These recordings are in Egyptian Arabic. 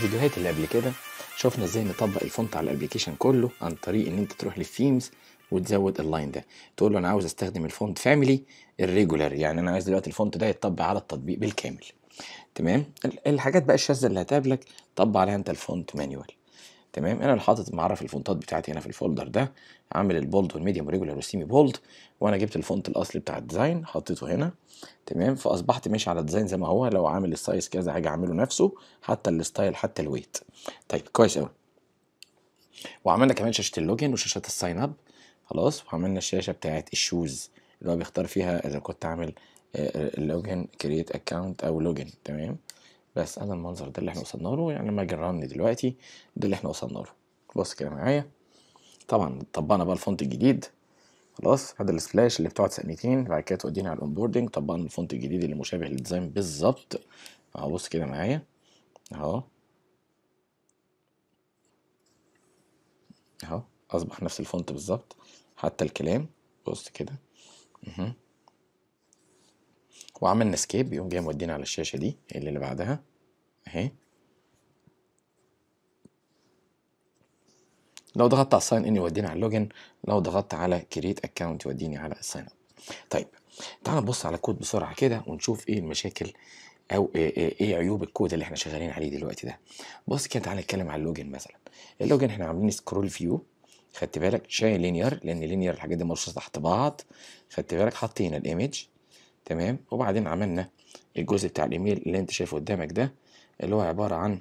الفيديوهات اللي قبل كده شفنا ازاي نطبق الفونت على الابلكيشن كله عن طريق ان انت تروح للثيمز وتزود اللاين ده تقول له انا عاوز استخدم الفونت فاميلي الريجولار يعني انا عايز دلوقتي الفونت ده يتطبق على التطبيق بالكامل تمام ال- الحاجات بقى الشاذه اللي هتقابلك طبق عليها انت الفونت مانيوال تمام انا اللي حاطط معرف الفونتات بتاعتي هنا في الفولدر ده عامل البولد والميديوم ريجولار والسيمي بولد وانا جبت الفونت الاصلي بتاع الديزاين حطيته هنا تمام فاصبحت ماشي على الديزاين زي ما هو لو عامل السايز كذا هاجي اعمله نفسه حتى الستايل حتى الويت طيب كويس قوي وعملنا كمان شاشه اللوجن وشاشات الساين اب خلاص وعملنا الشاشه بتاعت الشوز اللي هو بيختار فيها اذا كنت عامل اللوجن كرييت اكونت او لوجن تمام بس انا المنظر ده اللي احنا وصلنا له يعني لما اجي رن دلوقتي ده اللي احنا وصلنا له بص كده معايا طبعا طبقنا بقى الفونت الجديد خلاص هذا السبلاش اللي بتقعد ثانيتين بعد كده تودينا على الاونبوردنج طبقنا الفونت الجديد اللي مشابه للديزاين بالظبط اهو بص كده معايا اهو اهو اصبح نفس الفونت بالظبط حتى الكلام بص كده مهم. وعملنا سكيب يقوم جاي مودينا على الشاشه دي اللي, اللي بعدها اهي لو ضغطت على الساين ان يوديني على اللوجن لو ضغطت على كريت اكونت يوديني على الساين اب طيب تعال نبص على الكود بسرعه كده ونشوف ايه المشاكل او ايه, إيه, إيه عيوب الكود اللي احنا شغالين عليه دلوقتي ده بص كده تعالى نتكلم على اللوجن مثلا اللوجن احنا عاملين سكرول فيو خدت بالك شايل لينير لان لينير الحاجات دي مرصوصه تحت بعض خدت بالك حاطين الايمج تمام وبعدين عملنا الجزء بتاع الايميل اللي انت شايفه قدامك ده اللي هو عباره عن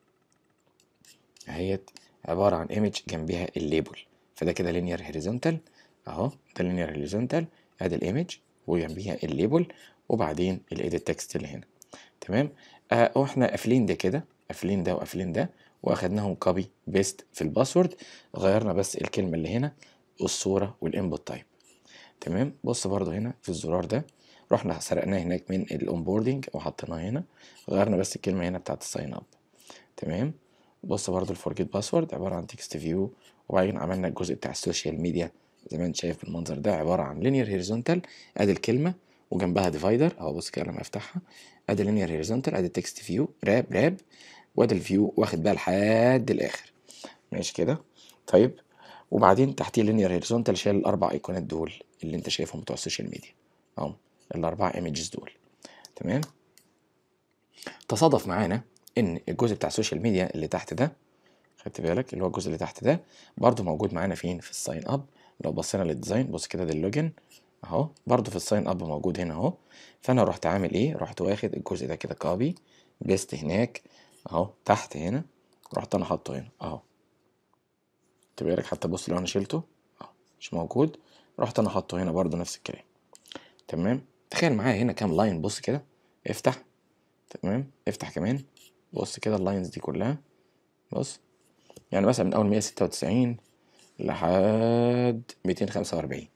اهيت عباره عن ايمج جنبها الليبل فده كده لينير هوريزونتال اهو ده لينير هوريزونتال ادي الايمج وجنبيها الليبل وبعدين الايديت تكست اللي هنا تمام آه واحنا قافلين ده كده قافلين ده وقافلين ده واخدناهم كوبي بيست في الباسورد غيرنا بس الكلمه اللي هنا والصوره والانبوت تايب تمام بص برضو هنا في الزرار ده رحنا سرقناه هناك من الاونبوردنج وحطيناه هنا غيرنا بس الكلمه هنا بتاعت الساين اب تمام بص برضو الفورجيت باسورد عباره عن تكست فيو وبعدين عملنا الجزء بتاع السوشيال ميديا زي ما انت شايف بالمنظر ده عباره عن لينير هوريزونتال ادي الكلمه وجنبها ديفايدر اهو بص كده لما افتحها ادي لينير هوريزونتال ادي تكست فيو راب راب وادي الفيو واخد بقى لحد الاخر ماشي كده طيب وبعدين تحتيه لينير هوريزونتال شايل الاربع ايقونات دول اللي انت شايفهم بتوع السوشيال ميديا اهو الاربع ايمجز دول تمام تصادف معانا ان الجزء بتاع السوشيال ميديا اللي تحت ده خدت بالك اللي هو الجزء اللي تحت ده برضو موجود معانا فين في الساين اب لو بصينا للديزاين بص كده ده اللوجن اهو برضو في الساين اب موجود هنا اهو فانا رحت عامل ايه رحت واخد الجزء ده كده كوبي بيست هناك اهو تحت هنا رحت انا حاطه هنا اهو خدت بالك حتى بص لو انا شلته اهو مش موجود رحت انا حاطه هنا برضو نفس الكلام تمام تخيل معايا هنا كام لاين بص كده افتح تمام افتح كمان بص كده اللاينز دي كلها بص يعني مثلا من اول 196 لحد 245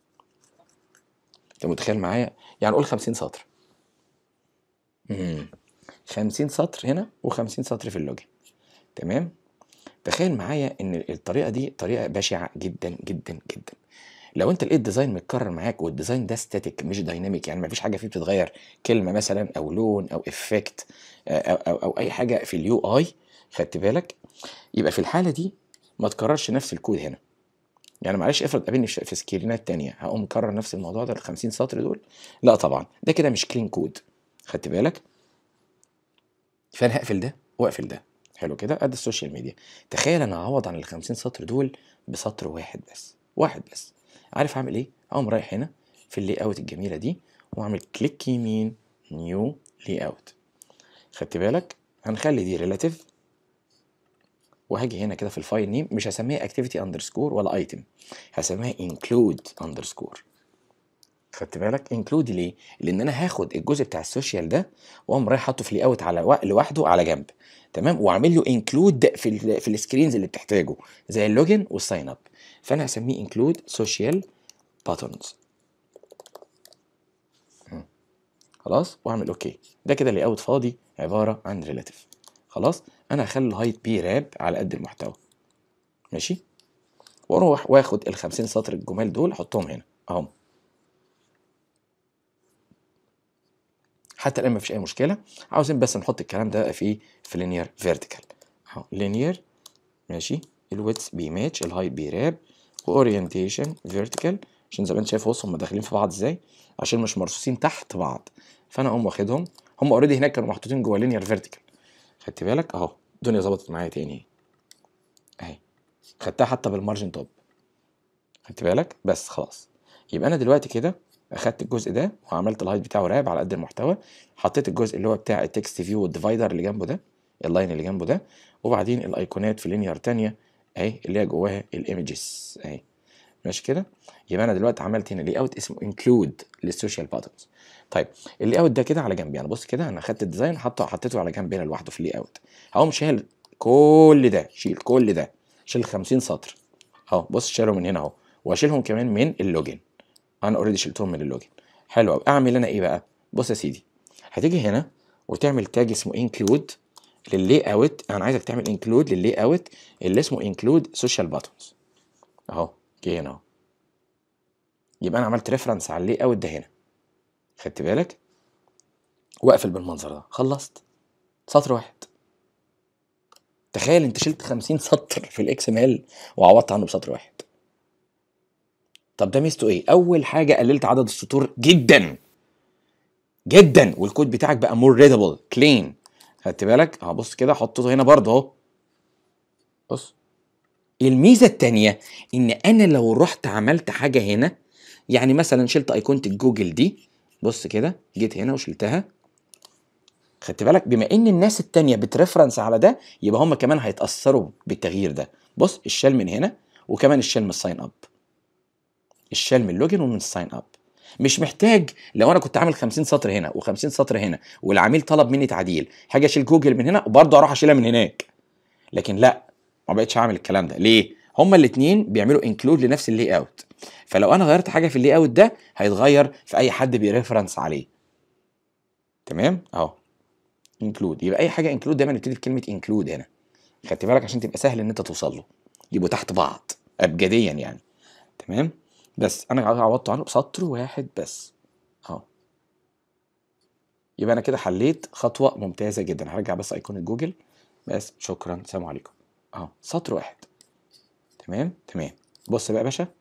انت متخيل معايا يعني قول 50 سطر امم 50 سطر هنا و50 سطر في اللوجن تمام تخيل معايا ان الطريقه دي طريقه بشعه جدا جدا جدا لو انت لقيت ديزاين متكرر معاك والديزاين ده ستاتيك مش دايناميك يعني مفيش حاجه فيه بتتغير كلمه مثلا او لون او افكت أو, أو, او اي حاجه في اليو اي خدت بالك يبقى في الحاله دي ما تكررش نفس الكود هنا يعني معلش افرض قابلني في سكرينات تانية هقوم مكرر نفس الموضوع ده ال 50 سطر دول لا طبعا ده كده مش كلين كود خدت بالك فانا هقفل ده واقفل ده حلو كده قد السوشيال ميديا تخيل انا اعوض عن ال 50 سطر دول بسطر واحد بس واحد بس عارف اعمل ايه اقوم رايح هنا في اللي اوت الجميله دي واعمل كليك يمين نيو لي اوت خدت بالك هنخلي دي ريلاتيف وهاجي هنا كده في الفايل نيم مش هسميها اكتيفيتي اندرسكور ولا ايتم هسميها انكلود اندرسكور خدت بالك انكلود ليه لان انا هاخد الجزء بتاع السوشيال ده واقوم رايح حاطه في لي اوت على و... لوحده على جنب تمام واعمل له انكلود في ال في السكرينز اللي بتحتاجه زي اللوجن والساين اب فانا هسميه انكلود سوشيال باترنز خلاص واعمل اوكي ده كده لي اوت فاضي عباره عن ريلاتيف خلاص انا هخلي الهايت بي راب على قد المحتوى ماشي واروح واخد ال 50 سطر الجمال دول احطهم هنا اهم حتى الان مفيش اي مشكله عاوزين بس نحط الكلام ده في في لينير فيرتيكال اهو لينير ماشي الويتس بيماتش الهايت بيراب واورينتيشن فيرتيكال عشان زي ما انت شايف بص هم داخلين في بعض ازاي عشان مش مرصوصين تحت بعض فانا اقوم واخدهم هم اوريدي هناك كانوا محطوطين جوه لينير فيرتيكال خدت بالك اهو الدنيا ظبطت معايا تاني اهي خدتها حتى بالمارجن توب خدت بالك بس خلاص يبقى انا دلوقتي كده اخدت الجزء ده وعملت الهايت بتاعه راب على قد المحتوى حطيت الجزء اللي هو بتاع التكست فيو والديفايدر اللي جنبه ده اللاين اللي جنبه ده وبعدين الايقونات في لينير تانية اهي اللي هي جواها الايمجز اهي ماشي كده يبقى انا دلوقتي عملت هنا لي اوت اسمه انكلود للسوشيال باترنز طيب اللي اوت ده كده على جنب يعني بص كده انا خدت الديزاين حطه حطيته على جنب هنا لوحده في اللي اوت هقوم شايل كل ده شيل كل ده شيل 50 سطر اهو بص شايله من هنا اهو واشيلهم كمان من اللوجن انا اوريدي شلتهم من اللوجن حلو قوي اعمل انا ايه بقى بص يا سيدي هتيجي هنا وتعمل تاج اسمه انكلود لللي اوت انا عايزك تعمل انكلود لللي اوت اللي اسمه انكلود سوشيال باترنز اهو جه هنا اهو يبقى انا عملت ريفرنس على اللي اوت ده هنا خدت بالك واقفل بالمنظر ده خلصت سطر واحد تخيل انت شلت 50 سطر في الاكس ام ال وعوضت عنه بسطر واحد طب ده ميزته ايه اول حاجه قللت عدد السطور جدا جدا والكود بتاعك بقى مور ريدابل كلين خدت بالك اهو بص كده حطيته هنا برضه اهو بص الميزه التانية ان انا لو رحت عملت حاجه هنا يعني مثلا شلت ايقونه الجوجل دي بص كده جيت هنا وشلتها خدت بالك بما ان الناس التانية بترفرنس على ده يبقى هم كمان هيتاثروا بالتغيير ده بص الشال من هنا وكمان الشال من الساين اب الشال من اللوجن ومن الساين اب مش محتاج لو انا كنت عامل 50 سطر هنا و50 سطر هنا والعميل طلب مني تعديل حاجه اشيل جوجل من هنا وبرضه اروح اشيلها من هناك لكن لا ما بقتش اعمل الكلام ده ليه هما الاثنين بيعملوا انكلود لنفس اللي اوت فلو انا غيرت حاجه في اللي اوت ده هيتغير في اي حد بيرفرنس عليه تمام اهو انكلود يبقى اي حاجه انكلود دايما نبتدي بكلمه انكلود هنا خدت بالك عشان تبقى سهل ان انت توصل له يبقوا تحت بعض ابجديا يعني تمام بس انا عوضت عنه بسطر واحد بس اهو يبقى انا كده حليت خطوه ممتازه جدا هرجع بس ايقونه جوجل بس شكرا سلام عليكم اهو سطر واحد تمام تمام بص بقى يا باشا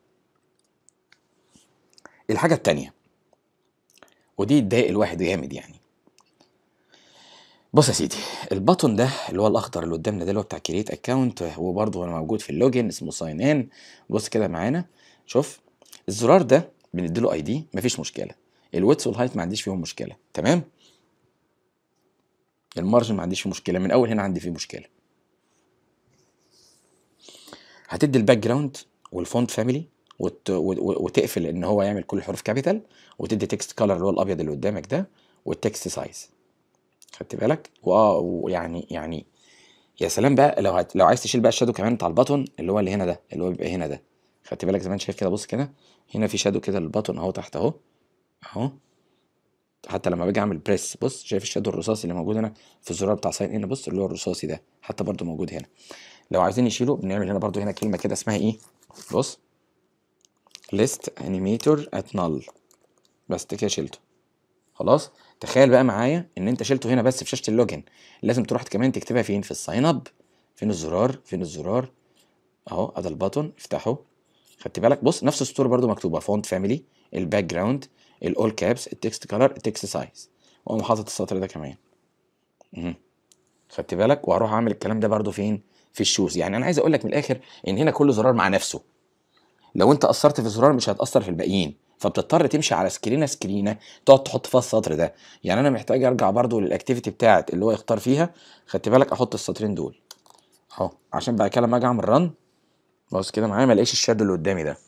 الحاجه التانية ودي تضايق الواحد جامد يعني بص يا سيدي البطن ده اللي هو الاخضر اللي قدامنا ده اللي هو بتاع كريت اكونت وبرضه هو موجود في اللوجن اسمه ساين ان بص كده معانا شوف الزرار ده بنديله اي دي مفيش مشكله الويتس والهايت ما عنديش فيهم مشكله تمام المارجن ما عنديش فيه مشكله من اول هنا عندي فيه مشكله هتدي الباك جراوند والفونت فاميلي وت... وتقفل ان هو يعمل كل الحروف كابيتال وتدي تكست كولر اللي هو الابيض اللي قدامك ده والتكست سايز خدت بالك واه ويعني يعني يا سلام بقى لو هت... لو عايز تشيل بقى الشادو كمان بتاع البطن اللي هو اللي هنا ده اللي هو بيبقى هنا ده خدت بالك زي ما انت شايف كده بص كده هنا في شادو كده للبطن اهو تحت اهو اهو حتى لما باجي اعمل بريس بص شايف الشادو الرصاصي اللي موجود هنا في الزرار بتاع ساين ان بص اللي هو الرصاصي ده حتى برده موجود هنا لو عايزين نشيله بنعمل هنا برده هنا كلمه كده اسمها ايه بص list animator at null بس كده شلته خلاص تخيل بقى معايا ان انت شلته هنا بس في شاشه اللوجن لازم تروح كمان تكتبها فين في الساين اب فين الزرار فين الزرار اهو ادي البطن افتحه خدت بالك بص نفس السطور برده مكتوبه فونت فاميلي الباك جراوند الاول كابس التكست كلر التكست سايز واقوم حاطط السطر ده كمان مه. خدت بالك واروح اعمل الكلام ده برده فين في الشوز يعني انا عايز اقول لك من الاخر ان هنا كل زرار مع نفسه لو انت قصرت في الزرار مش هتاثر في الباقيين فبتضطر تمشي على سكرينه سكرينه تقعد تحط فيها السطر ده يعني انا محتاج ارجع برده للاكتيفيتي بتاعت اللي هو يختار فيها خدت بالك احط السطرين دول اهو عشان بعد كده لما اجي اعمل رن بص كده معايا ما الاقيش الشادو اللي قدامي ده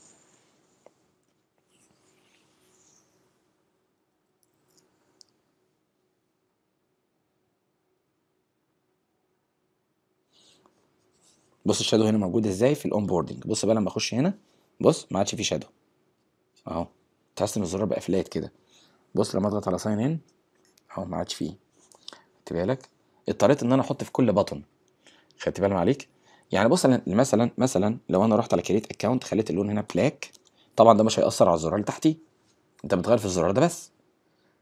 بص الشادو هنا موجود ازاي في الاون بوردنج بص بقى لما اخش هنا بص ما عادش فيه شادو اهو تحس ان الزرار بقى فلات كده بص لما اضغط على ساين ان اهو ما عادش فيه خدت بالك اضطريت ان انا احط في كل بطن خدت بالك عليك يعني بص مثلا مثلا لو انا رحت على كريت اكونت خليت اللون هنا بلاك طبعا ده مش هيأثر على الزرار اللي تحتيه انت بتغير في الزرار ده بس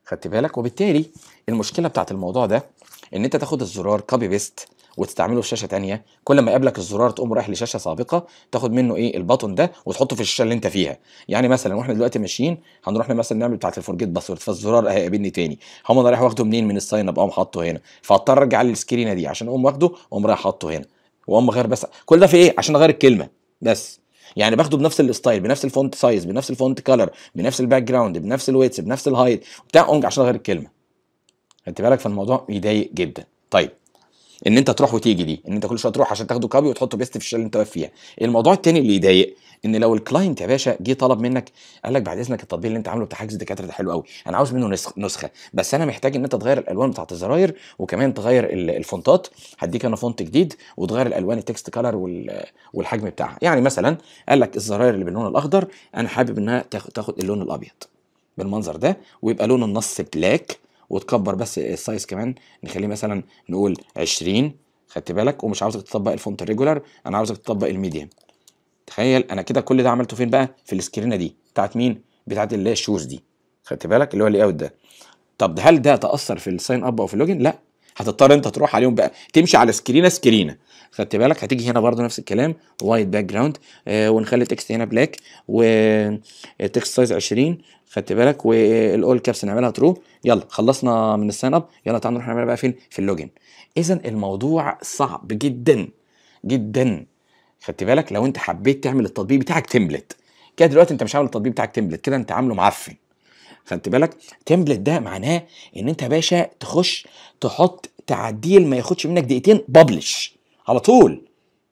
خدت بالك وبالتالي المشكله بتاعت الموضوع ده ان انت تاخد الزرار كوبي بيست وتستعمله في شاشه تانية كل ما يقابلك الزرار تقوم رايح لشاشه سابقه تاخد منه ايه البطن ده وتحطه في الشاشه اللي انت فيها يعني مثلا واحنا دلوقتي ماشيين هنروح مثلا نعمل بتاعه الفورجيت باسورد فالزرار هيقابلني تاني هم انا رايح واخده منين من الساين اب اقوم حاطه هنا فاضطر ارجع للسكرينه دي عشان اقوم واخده واقوم رايح حاطه هنا واقوم غير بس كل ده في ايه عشان اغير الكلمه بس يعني باخده بنفس الستايل بنفس الفونت سايز بنفس الفونت كلر بنفس الباك جراوند بنفس الويتس بنفس الهايت بتاع اقوم عشان اغير الكلمه خدت بالك فالموضوع يضايق جدا طيب ان انت تروح وتيجي دي ان انت كل شويه تروح عشان تاخده كوبي وتحطه بيست في الشاشه اللي انت واقف فيها الموضوع التاني اللي يضايق ان لو الكلاينت يا باشا جه طلب منك قال لك بعد اذنك التطبيق اللي انت عامله بتاع حجز الدكاتره ده حلو قوي انا عاوز منه نسخ نسخه بس انا محتاج ان انت تغير الالوان بتاعت الزراير وكمان تغير ال- الفونتات هديك انا فونت جديد وتغير الالوان التكست كلر وال- والحجم بتاعها يعني مثلا قال لك الزراير اللي باللون الاخضر انا حابب انها تاخد تاخد اللون الابيض بالمنظر ده ويبقى لون النص بلاك وتكبر بس السايز كمان نخليه مثلا نقول 20 خدت بالك ومش عاوزك تطبق الفونت الريجولار انا عاوزك تطبق الميديم تخيل انا كده كل ده عملته فين بقى في السكرينه دي بتاعت مين بتاعت اللي هي الشوز دي خدت بالك اللي هو اللي اوت ده طب هل ده تاثر في الساين اب او في اللوجن لا هتضطر انت تروح عليهم بقى تمشي على سكرينه سكرينه خدت بالك هتيجي هنا برضو نفس الكلام وايت باك جراوند آه ونخلي التكست هنا بلاك والتكست سايز 20 خدت بالك والاول كابس نعملها ترو يلا خلصنا من الساين اب يلا تعالى نروح نعملها بقى فين في اللوجن اذا الموضوع صعب جدا جدا خدت بالك لو انت حبيت تعمل التطبيق بتاعك تمبلت كده دلوقتي انت مش عامل التطبيق بتاعك تمبلت كده انت عامله معفن خدت بالك تمبلت ده معناه ان انت يا باشا تخش تحط تعديل ما ياخدش منك دقيقتين ببلش على طول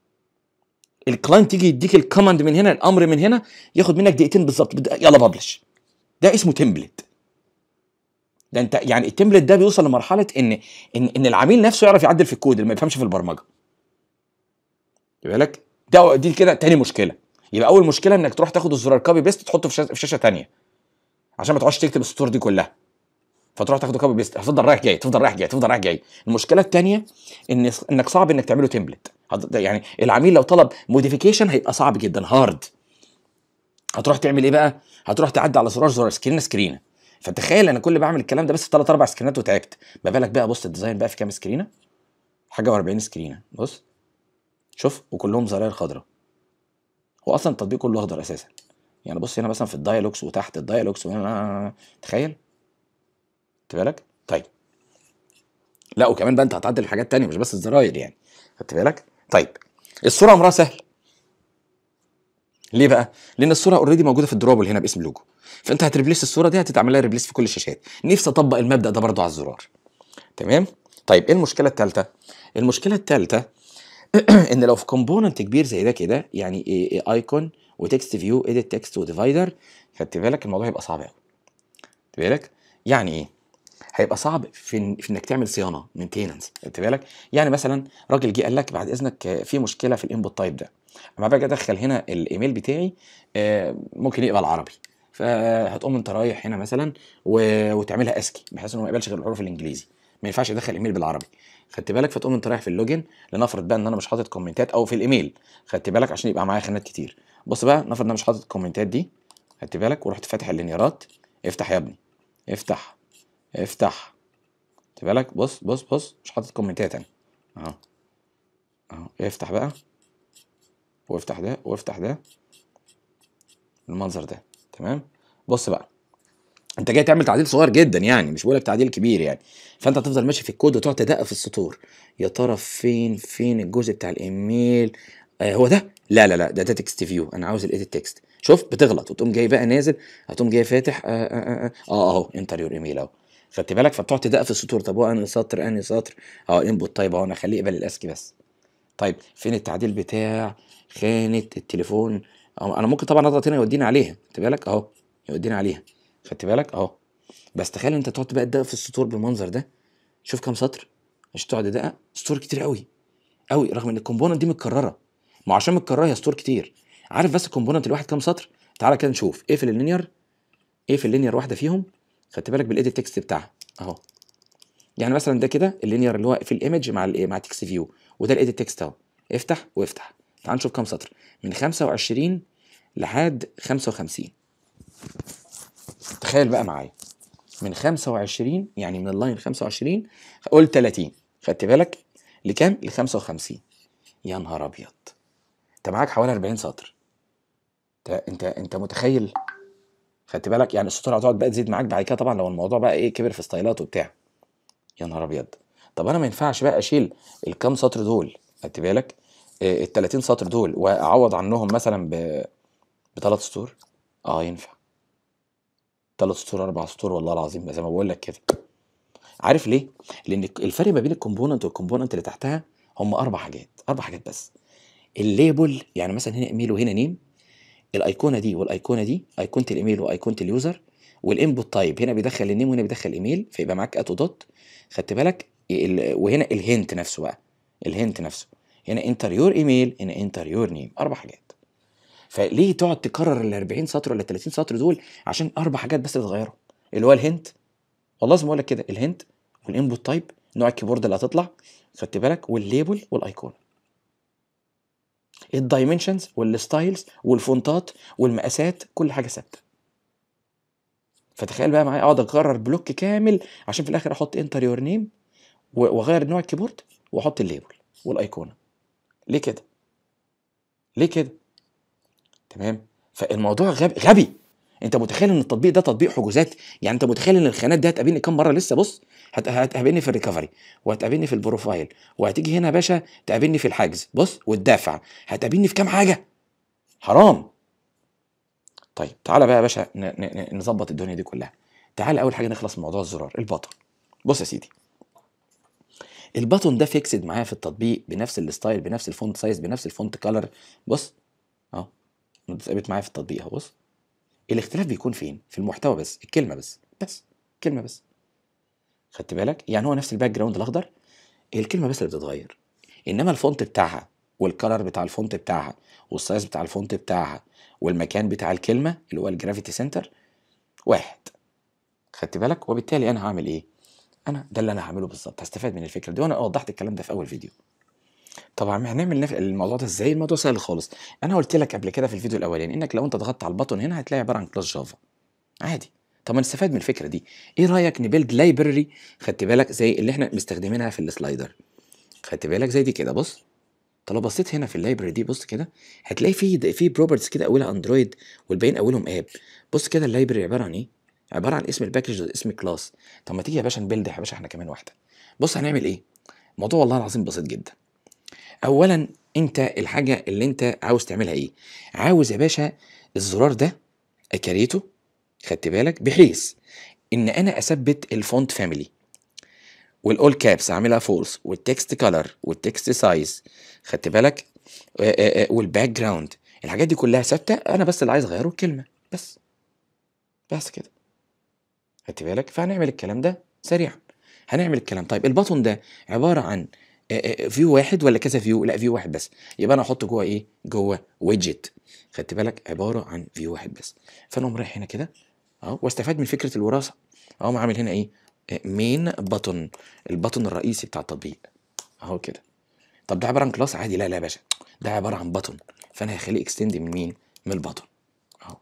الكلاينت يجي يديك الكوماند من هنا الامر من هنا ياخد منك دقيقتين بالظبط بد- يلا ببلش ده اسمه تمبلت ده انت يعني التمبلت ده بيوصل لمرحله ان ان ان العميل نفسه يعرف يعدل في الكود اللي ما يفهمش في البرمجه خد بالك ده دي كده تاني مشكله يبقى اول مشكله انك تروح تاخد الزرار كوبي بيست تحطه في شاشه, في شاشة تانية عشان ما تقعدش تكتب السطور دي كلها فتروح تاخده كوبي بيست هتفضل رايح جاي تفضل رايح جاي تفضل رايح جاي المشكله الثانيه ان انك صعب انك تعمله تمبلت يعني العميل لو طلب موديفيكيشن هيبقى صعب جدا هارد هتروح تعمل ايه بقى هتروح تعدي على زرار زرار سكرين سكرينه فتخيل انا كل بعمل الكلام ده بس في ثلاث اربع سكرينات وتعبت ما بالك بقى بص الديزاين بقى في كام سكرينه حاجه و40 سكرينه بص شوف وكلهم زراير خضراء هو اصلا التطبيق كله اخضر اساسا يعني بص هنا مثلا في الدايلوكس وتحت الدايلوكس وهنا تخيل خدت بالك طيب لا وكمان بقى انت هتعدل الحاجات تانية مش بس الزراير يعني خدت بالك طيب الصوره امرها سهل ليه بقى لان الصوره اوريدي موجوده في الدروبل هنا باسم لوجو فانت هتريبليس الصوره دي هتتعمل لها ريبليس في كل الشاشات نفسي اطبق المبدا ده برضو على الزرار تمام طيب ايه المشكله الثالثه المشكله الثالثه ان لو في كومبوننت كبير زي ده كده يعني ايكون وتكست فيو اديت تكست وديفايدر خدت بالك الموضوع هيبقى صعب قوي خدت بالك يعني ايه هيبقى صعب في, إن- في انك تعمل صيانه مينتيننس خدت بالك يعني مثلا راجل جه قال لك بعد اذنك آه، في مشكله في الانبوت تايب ده اما باجي ادخل هنا الايميل بتاعي آه، ممكن يقبل عربي فهتقوم انت رايح هنا مثلا و... وتعملها اسكي بحيث انه ما يقبلش غير الحروف الانجليزي ما ينفعش يدخل ايميل بالعربي خدت بالك فتقوم انت رايح في اللوجن لنفرض بقى ان انا مش حاطط كومنتات او في الايميل خدت بالك عشان يبقى معايا خانات كتير بص بقى نفرض ان انا مش حاطط الكومنتات دي خدت بالك ورحت فاتح اللينيرات افتح يا ابني افتح افتح خدت بالك بص بص بص مش حاطط كومنتات انا اهو اهو افتح بقى وافتح ده وافتح ده المنظر ده تمام بص بقى انت جاي تعمل تعديل صغير جدا يعني مش بقولك تعديل كبير يعني فانت هتفضل ماشي في الكود وتقعد تدقق في السطور يا ترى فين فين الجزء بتاع الايميل آه هو ده لا لا لا ده ده تكست فيو انا عاوز الايديت تكست شوف بتغلط وتقوم جاي بقى نازل هتقوم جاي فاتح اه اه اه, آه اهو انتريور ايميل اهو خدت بالك فبتقعد تدقق في السطور طب هو انهي سطر انهي سطر اه انبوت طيب اهو انا اخليه يقبل الاسكي بس طيب فين التعديل بتاع خانة التليفون أهو انا ممكن طبعا اضغط هنا يوديني عليها خدت بالك اهو يوديني عليها خدت بالك اهو بس تخيل انت تقعد بقى تدقق في السطور بالمنظر ده شوف كام سطر مش تقعد تدقق سطور كتير قوي قوي رغم ان الكومبوننت دي متكرره ما عشان متكرره هي سطور كتير عارف بس الكومبوننت الواحد كام سطر تعالى كده نشوف ايه في اللينير ايه في اللينير واحده فيهم خدت بالك بالايديت تكست بتاعها اهو يعني مثلا ده كده اللينير اللي هو في الايمج مع ال مع تكست فيو وده الايديت تكست اهو افتح وافتح تعال نشوف كام سطر من 25 لحد 55 تخيل بقى معايا من 25 يعني من اللاين 25 قول 30 خدت بالك لكام ل 55 يا نهار ابيض انت معاك حوالي 40 سطر انت انت انت متخيل خدت بالك يعني السطور هتقعد بقى تزيد معاك بعد كده طبعا لو الموضوع بقى ايه كبر في ستايلات وبتاع يا نهار ابيض طب انا ما ينفعش بقى اشيل الكام سطر دول خدت بالك آه، ال 30 سطر دول واعوض عنهم مثلا ب بثلاث سطور اه ينفع ثلاث سطور اربع سطور والله العظيم زي ما بقول لك كده عارف ليه؟ لان الفرق ما بين الكومبوننت والكومبوننت اللي تحتها هم اربع حاجات اربع حاجات بس الليبل يعني مثلا هنا ايميل وهنا نيم الايقونه دي والايقونه دي ايقونه الايميل وايقونه اليوزر والانبوت تايب هنا بيدخل النيم وهنا بيدخل الايميل فيبقى معاك اتو دوت خدت بالك ال- وهنا الهنت نفسه بقى الهنت نفسه هنا انتر يور ايميل هنا انتر يور نيم اربع حاجات فليه تقعد تكرر ال 40 سطر ولا 30 سطر دول عشان اربع حاجات بس اللي تغيرهم اللي هو الهنت والله زي ما بقول لك كده الهنت والانبوت تايب نوع الكيبورد اللي هتطلع خدت بالك والليبل والايقونه الدايمنشنز والستايلز والفونتات والمقاسات كل حاجه ثابته فتخيل بقى معايا اقعد اكرر بلوك كامل عشان في الاخر احط انتر يور نيم واغير نوع الكيبورد واحط الليبل والايقونه ليه كده ليه كده تمام فالموضوع غبي غبي انت متخيل ان التطبيق ده تطبيق حجوزات يعني انت متخيل ان الخانات دي هتقابلني كام مره لسه بص هت- هتقابلني في الريكفري وهتقابلني في البروفايل وهتيجي هنا يا باشا تقابلني في الحجز بص والدافع هتقابلني في كام حاجه حرام طيب تعالى بقى يا باشا ن- ن- ن- نظبط الدنيا دي كلها تعالى اول حاجه نخلص من موضوع الزرار البطن بص يا سيدي البطن ده فيكسد معايا في التطبيق بنفس الستايل بنفس الفونت سايز بنفس الفونت كلر بص اهو ثابت معايا في التطبيق اهو بص الاختلاف بيكون فين في المحتوى بس الكلمه بس بس كلمه بس خدت بالك يعني هو نفس الباك جراوند الاخضر الكلمه بس اللي بتتغير انما الفونت بتاعها والكلر بتاع الفونت بتاعها والسايز بتاع الفونت بتاعها والمكان بتاع الكلمه اللي هو الجرافيتي سنتر واحد خدت بالك وبالتالي انا هعمل ايه انا ده اللي انا هعمله بالظبط هستفاد من الفكره دي وانا وضحت الكلام ده في اول فيديو طبعا هنعمل نف... الموضوع ده ازاي الموضوع سهل خالص انا قلت لك قبل كده في الفيديو الاولاني انك لو انت ضغطت على البطن هنا هتلاقي عباره عن كلاس جافا عادي طب ما نستفاد من الفكره دي ايه رايك نبيلد لايبرري خدت بالك زي اللي احنا مستخدمينها في السلايدر خدت بالك زي دي كده بص طب لو بصيت هنا في اللايبرري دي بص كده هتلاقي في في بروبرتيز كده اولها اندرويد والباقيين اولهم اب بص كده اللايبرري عباره عن ايه عباره عن اسم الباكج اسم الكلاس طب ما تيجي يا باشا نبيلد يا باشا احنا كمان واحده بص هنعمل ايه الموضوع والله العظيم بسيط جدا اولا انت الحاجه اللي انت عاوز تعملها ايه عاوز يا باشا الزرار ده اكريته خدت بالك بحيث ان انا اثبت الفونت فاميلي والاول كابس اعملها فولس والتكست كلر والتكست سايز خدت بالك آه، آه، آه، والباك جراوند الحاجات دي كلها ثابته انا بس اللي عايز اغيره الكلمه بس بس كده خدت بالك فهنعمل الكلام ده سريعا هنعمل الكلام طيب البطن ده عباره عن فيو واحد ولا كذا فيو لا فيو واحد بس يبقى انا احط جوه ايه جوه ويدجت خدت بالك عباره عن فيو واحد بس فانا أقوم رايح هنا كده اهو واستفاد من فكره الوراثه اهو عامل هنا ايه مين بطن البطن الرئيسي بتاع التطبيق اهو كده طب ده عباره عن كلاس عادي لا لا يا باشا ده عباره عن بطن فانا هخليه اكستند من مين من البطن اهو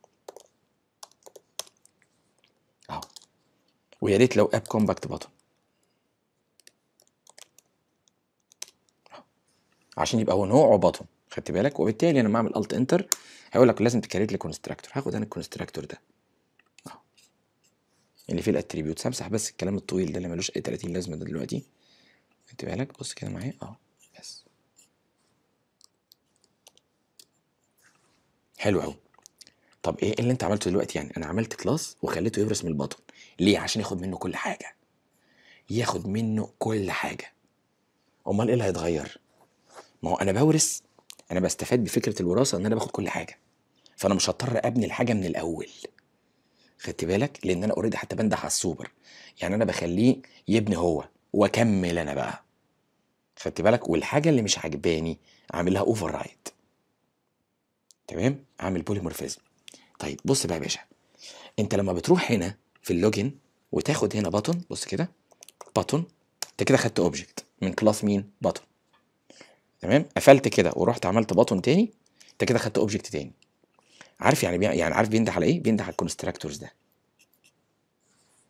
اهو ويا ريت لو اب كومباكت بطن عشان يبقى هو نوعه بطن خدت بالك وبالتالي انا بعمل الت انتر هيقول لك لازم تكريت لي كونستراكتور هاخد انا الكونستراكتور ده اهو اللي فيه الاتريبيوتس همسح بس الكلام الطويل ده اللي ملوش اي 30 لازمه ده دلوقتي خدت بالك بص كده معايا اهو بس حلو قوي طب ايه اللي انت عملته دلوقتي يعني انا عملت كلاس وخليته يورث من البطن ليه عشان ياخد منه كل حاجه ياخد منه كل حاجه امال ايه اللي هيتغير ما هو انا بورث انا بستفاد بفكره الوراثه ان انا باخد كل حاجه فانا مش هضطر ابني الحاجه من الاول خدت بالك لان انا اوريدي حتى بنده على السوبر يعني انا بخليه يبني هو واكمل انا بقى خدت بالك والحاجه اللي مش عجباني عاملها اوفر رايت تمام عامل بوليمورفيزم طيب بص بقى يا باشا انت لما بتروح هنا في اللوجن وتاخد هنا بطن بص كده بطن انت كده خدت اوبجكت من كلاس مين بطن تمام قفلت كده ورحت عملت بطن تاني انت كده خدت اوبجكت تاني عارف يعني بي... يعني عارف بينده على ايه بينده على الكونستراكتورز ده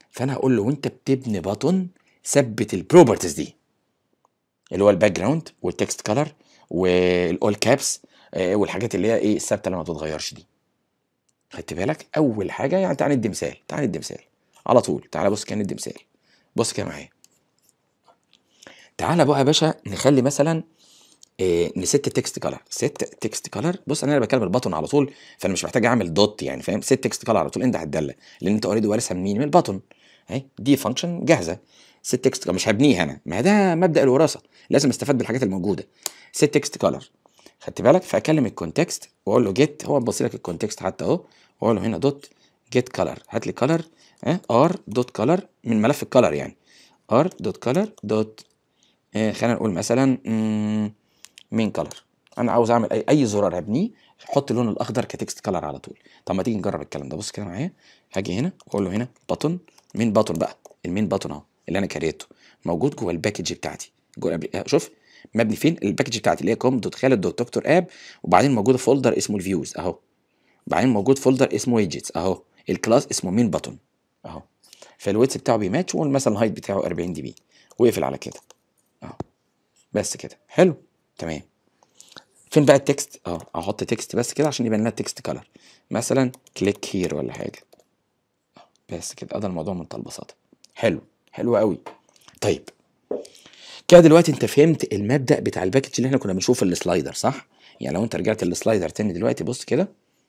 فانا هقول له وانت بتبني بطن ثبت البروبرتيز دي اللي هو الباك جراوند والتكست كلر والاول كابس والحاجات اللي هي ايه الثابته اللي ما بتتغيرش دي خدت بالك اول حاجه يعني تعال ندي مثال تعال ندي مثال على طول تعال بص كده ندي مثال بص كده معايا تعالى بقى يا باشا نخلي مثلا إيه نست تكست كلر ست تكست كلر بص انا بكلم البطن على طول فانا مش محتاج اعمل دوت يعني فاهم ست تكست كلر على طول انت هتدل لان انت اوريدي وارثها من مين من البطن اهي دي فانكشن جاهزه ست تكست مش هبنيها انا ما ده مبدا الوراثه لازم استفاد بالحاجات الموجوده ست تكست كلر خدت بالك فاكلم الكونتكست واقول له جيت هو بص لك الكونتكست حتى اهو واقول له هنا دوت جيت كلر هات لي كلر ار دوت كلر من ملف الكلر يعني ار دوت كلر دوت خلينا نقول مثلا مين كلر انا عاوز اعمل اي اي زرار هبنيه حط اللون الاخضر كتكست كلر على طول طب ما تيجي نجرب الكلام ده بص كده معايا هاجي هنا واقول له هنا بطن مين بطن بقى المين بطن اهو اللي انا كريته موجود جوه الباكج بتاعتي جوه قبل شوف مبني فين الباكج بتاعتي اللي هي كوم دوت خالد دوت دكتور اب وبعدين موجود فولدر اسمه الفيوز اهو بعدين موجود فولدر اسمه ويدجتس اهو الكلاس اسمه مين بطن اهو فالويتس بتاعه بيماتش والمثلا الهايت بتاعه 40 دي بي وقفل على كده اهو بس كده حلو تمام فين بقى التكست اه احط تكست بس كده عشان يبان لنا التكست كلر مثلا كليك هير ولا حاجه بس كده ده الموضوع بمنتهى البساطه حلو حلو قوي طيب كده دلوقتي انت فهمت المبدا بتاع الباكج اللي احنا كنا بنشوفه السلايدر صح يعني لو انت رجعت للسلايدر تاني دلوقتي بص كده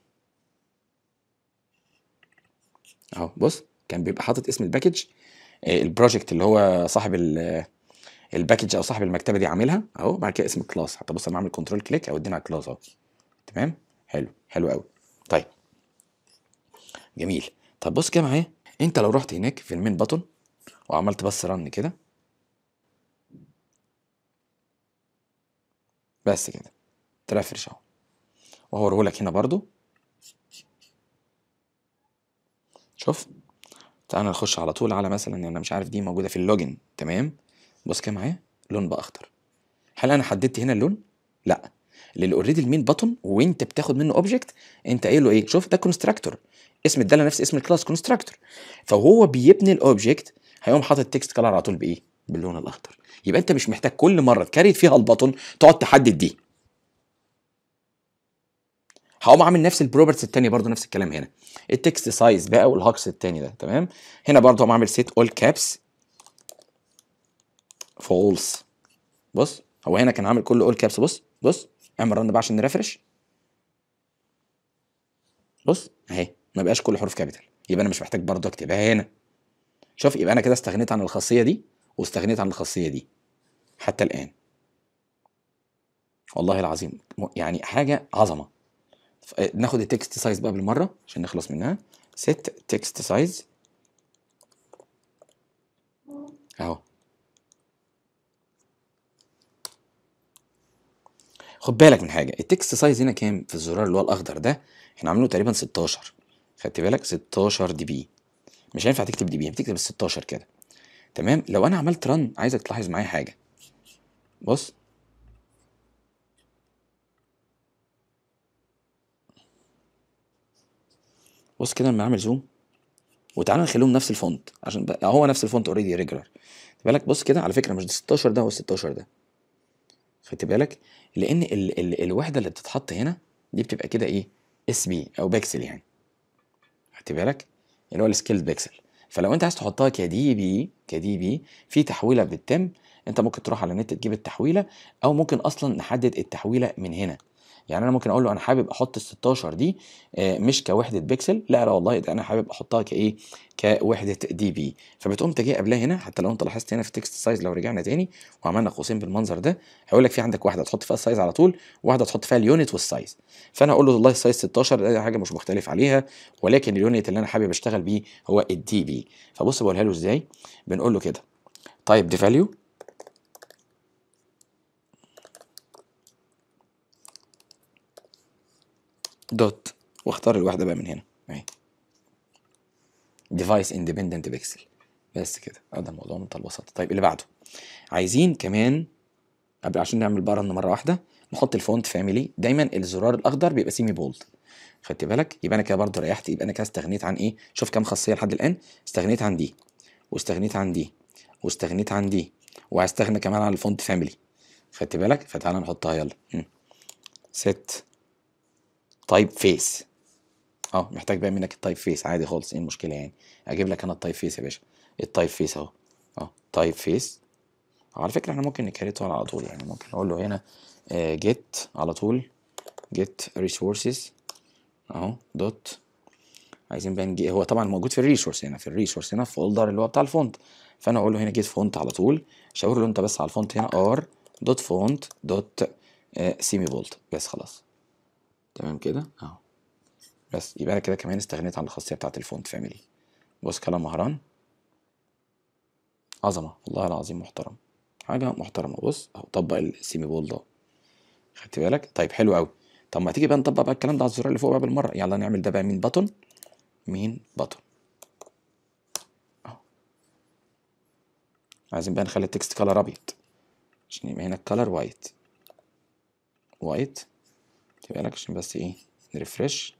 اهو بص كان بيبقى حاطط اسم الباكج البروجكت اللي هو صاحب الباكج او صاحب المكتبه دي عاملها اهو بعد كده اسم الكلاس حتى بص انا بعمل كنترول كليك او ادينا على الكلاس اهو تمام حلو حلو قوي طيب جميل طب بص كده معايا انت لو رحت هناك في المين بutton وعملت بس رن كده بس كده ترفرش اهو وهوريه لك هنا برضو شوف تعالى نخش على طول على مثلا انا مش عارف دي موجوده في اللوجن تمام بص كده معايا لون بقى اخضر هل انا حددت هنا اللون لا لان اوريدي المين بطن وانت بتاخد منه اوبجكت انت قايل له ايه شوف ده كونستراكتور اسم الداله نفس اسم الكلاس كونستراكتور فهو بيبني الاوبجكت هيقوم حاطط تكست كلر على طول بايه باللون الاخضر يبقى انت مش محتاج كل مره تكريت فيها البطن تقعد تحدد دي هقوم عامل نفس البروبرتيز التانية برضو نفس الكلام هنا التكست سايز بقى والهاكس التاني ده تمام هنا برضو هقوم عامل سيت اول كابس فولس بص هو هنا كان عامل كل اول كابس بص بص اعمل رن بقى عشان نرفرش بص اهي ما بقاش كل حروف كابيتال يبقى انا مش محتاج برضو اكتبها هنا شوف يبقى انا كده استغنيت عن الخاصيه دي واستغنيت عن الخاصيه دي حتى الان والله العظيم يعني حاجه عظمه ناخد التكست سايز بقى بالمره عشان نخلص منها set text size اهو خد بالك من حاجه التكست سايز هنا كام في الزرار اللي هو الاخضر ده احنا عاملينه تقريبا 16 خدت بالك 16 دي بي مش هينفع تكتب دي بي بتكتب ال 16 كده تمام لو انا عملت رن عايزك تلاحظ معايا حاجه بص بص كده لما اعمل زوم وتعالى نخليهم نفس الفونت عشان بقى هو نفس الفونت اوريدي ريجولار بالك بص كده على فكره مش ده 16 ده هو 16 ده خدت بالك لان ال ال الوحده اللي بتتحط هنا دي بتبقى كده ايه اس بي او بيكسل يعني خدت بالك اللي هو السكيلد بيكسل فلو انت عايز تحطها كدي بي كدي بي في تحويله بتتم انت ممكن تروح على النت تجيب التحويله او ممكن اصلا نحدد التحويله من هنا يعني انا ممكن اقول له انا حابب احط ال 16 دي مش كوحده بيكسل لا لا والله ده انا حابب احطها كايه كوحده دي بي فبتقوم انت جاي قبلها هنا حتى لو انت لاحظت هنا في تكست سايز لو رجعنا تاني وعملنا قوسين بالمنظر ده هيقول لك في عندك واحده تحط فيها السايز على طول وواحده تحط فيها اليونت والسايز فانا اقول له والله السايز 16 ده حاجه مش مختلف عليها ولكن اليونت اللي انا حابب اشتغل بيه هو الدي بي فبص بقولها له ازاي بنقول له كده تايب دي فاليو دوت واختار الواحده بقى من هنا اهي ديفايس اندبندنت بيكسل بس كده ده الموضوع بمنتهى البساطه طيب اللي بعده عايزين كمان قبل عشان نعمل بقى رن مره واحده نحط الفونت فاميلي دايما الزرار الاخضر بيبقى سيمي بولد خدت بالك يبقى انا كده برضه ريحت يبقى انا كده استغنيت عن ايه شوف كام خاصيه لحد الان استغنيت عن دي واستغنيت عن دي واستغنيت عن دي وهستغنى كمان عن الفونت فاميلي خدت بالك فتعالى نحطها يلا ست تايب فيس اه محتاج بقى منك التايب فيس عادي خالص ايه المشكله يعني اجيب لك انا التايب فيس يا باشا التايب فيس اهو اه تايب فيس على فكره احنا ممكن نكريته على طول يعني ممكن اقول له هنا جيت على طول جيت ريسورسز اهو دوت عايزين بقى نجي هو طبعا موجود في الريسورس هنا في الريسورس هنا فولدر اللي هو بتاع الفونت فانا اقول له هنا جيت فونت على طول شاور له انت بس على الفونت هنا ار دوت فونت دوت سيمي بولت بس خلاص تمام كده اهو بس يبقى انا كده كمان استغنيت عن الخاصيه بتاعت الفونت فاميلي بص كلام مهران عظمه والله العظيم محترم حاجه محترمه بص اهو طبق السيمي بول ده خدت بالك طيب حلو قوي طب ما تيجي بقى نطبق بقى الكلام ده على الزرار اللي فوق بقى بالمره يلا نعمل ده بقى مين بطن مين بطن اهو عايزين بقى نخلي التكست كلر ابيض عشان يبقى هنا الكلر وايت وايت تبقى لك عشان بس ايه نرفرش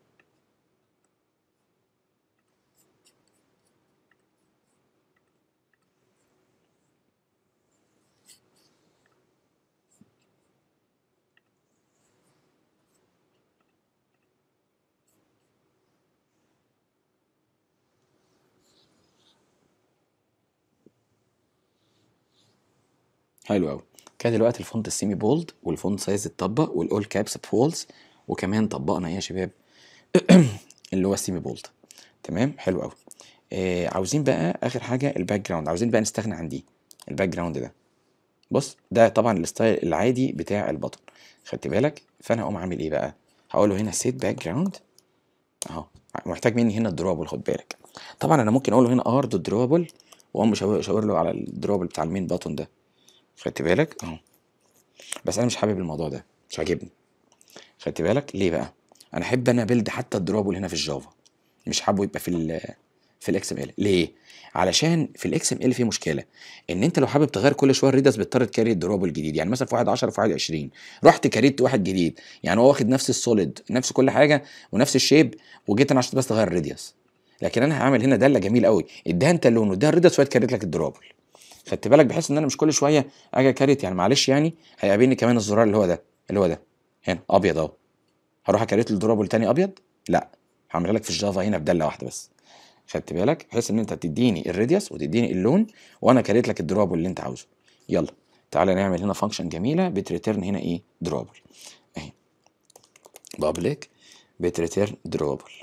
حلو قوي كده دلوقتي الفونت السيمي بولد والفونت سايز اتطبق والاول كابس بفولز وكمان طبقنا ايه يا شباب اللي هو السيمي بولد تمام حلو قوي آه عاوزين بقى اخر حاجه الباك جراوند عاوزين بقى نستغنى عن دي الباك جراوند ده بص ده طبعا الستايل العادي بتاع البطن خدت بالك فانا هقوم عامل ايه بقى هقول له هنا سيت باك جراوند اهو محتاج مني هنا الدروبل خد بالك طبعا انا ممكن اقول له هنا ار دوت دروبل واقوم شاور له على الدروبل بتاع المين باتون ده خدت بالك اهو بس انا مش حابب الموضوع ده مش عاجبني خدت بالك ليه بقى انا احب انا بيلد حتى الدروبل هنا في الجافا مش حابه يبقى في ال في الاكس ام ال ليه علشان في الاكس ام ال في مشكله ان انت لو حابب تغير كل شويه الريدس بتضطر تكريت دروبل جديد يعني مثلا في واحد 10 وفي واحد 20 رحت كريت واحد جديد يعني هو واخد نفس السوليد نفس كل حاجه ونفس الشيب وجيت انا عشان بس تغير الريديوس لكن انا هعمل هنا داله جميل قوي اديها انت اللون واديها الريديوس وهي تكريت لك الدروبل خدت بالك بحيث ان انا مش كل شويه اجي كاريت يعني معلش يعني هيقابلني كمان الزرار اللي هو ده اللي هو ده هنا ابيض اهو هروح اكريت الدروبل تاني ابيض لا هعملها لك في الجافا هنا بداله واحده بس خدت بالك بحيث ان انت تديني الراديوس وتديني اللون وانا كريت لك الدروبل اللي انت عاوزه يلا تعالى نعمل هنا فانكشن جميله بتريتيرن هنا ايه دروبل اهي بابليك بتريتيرن دروبل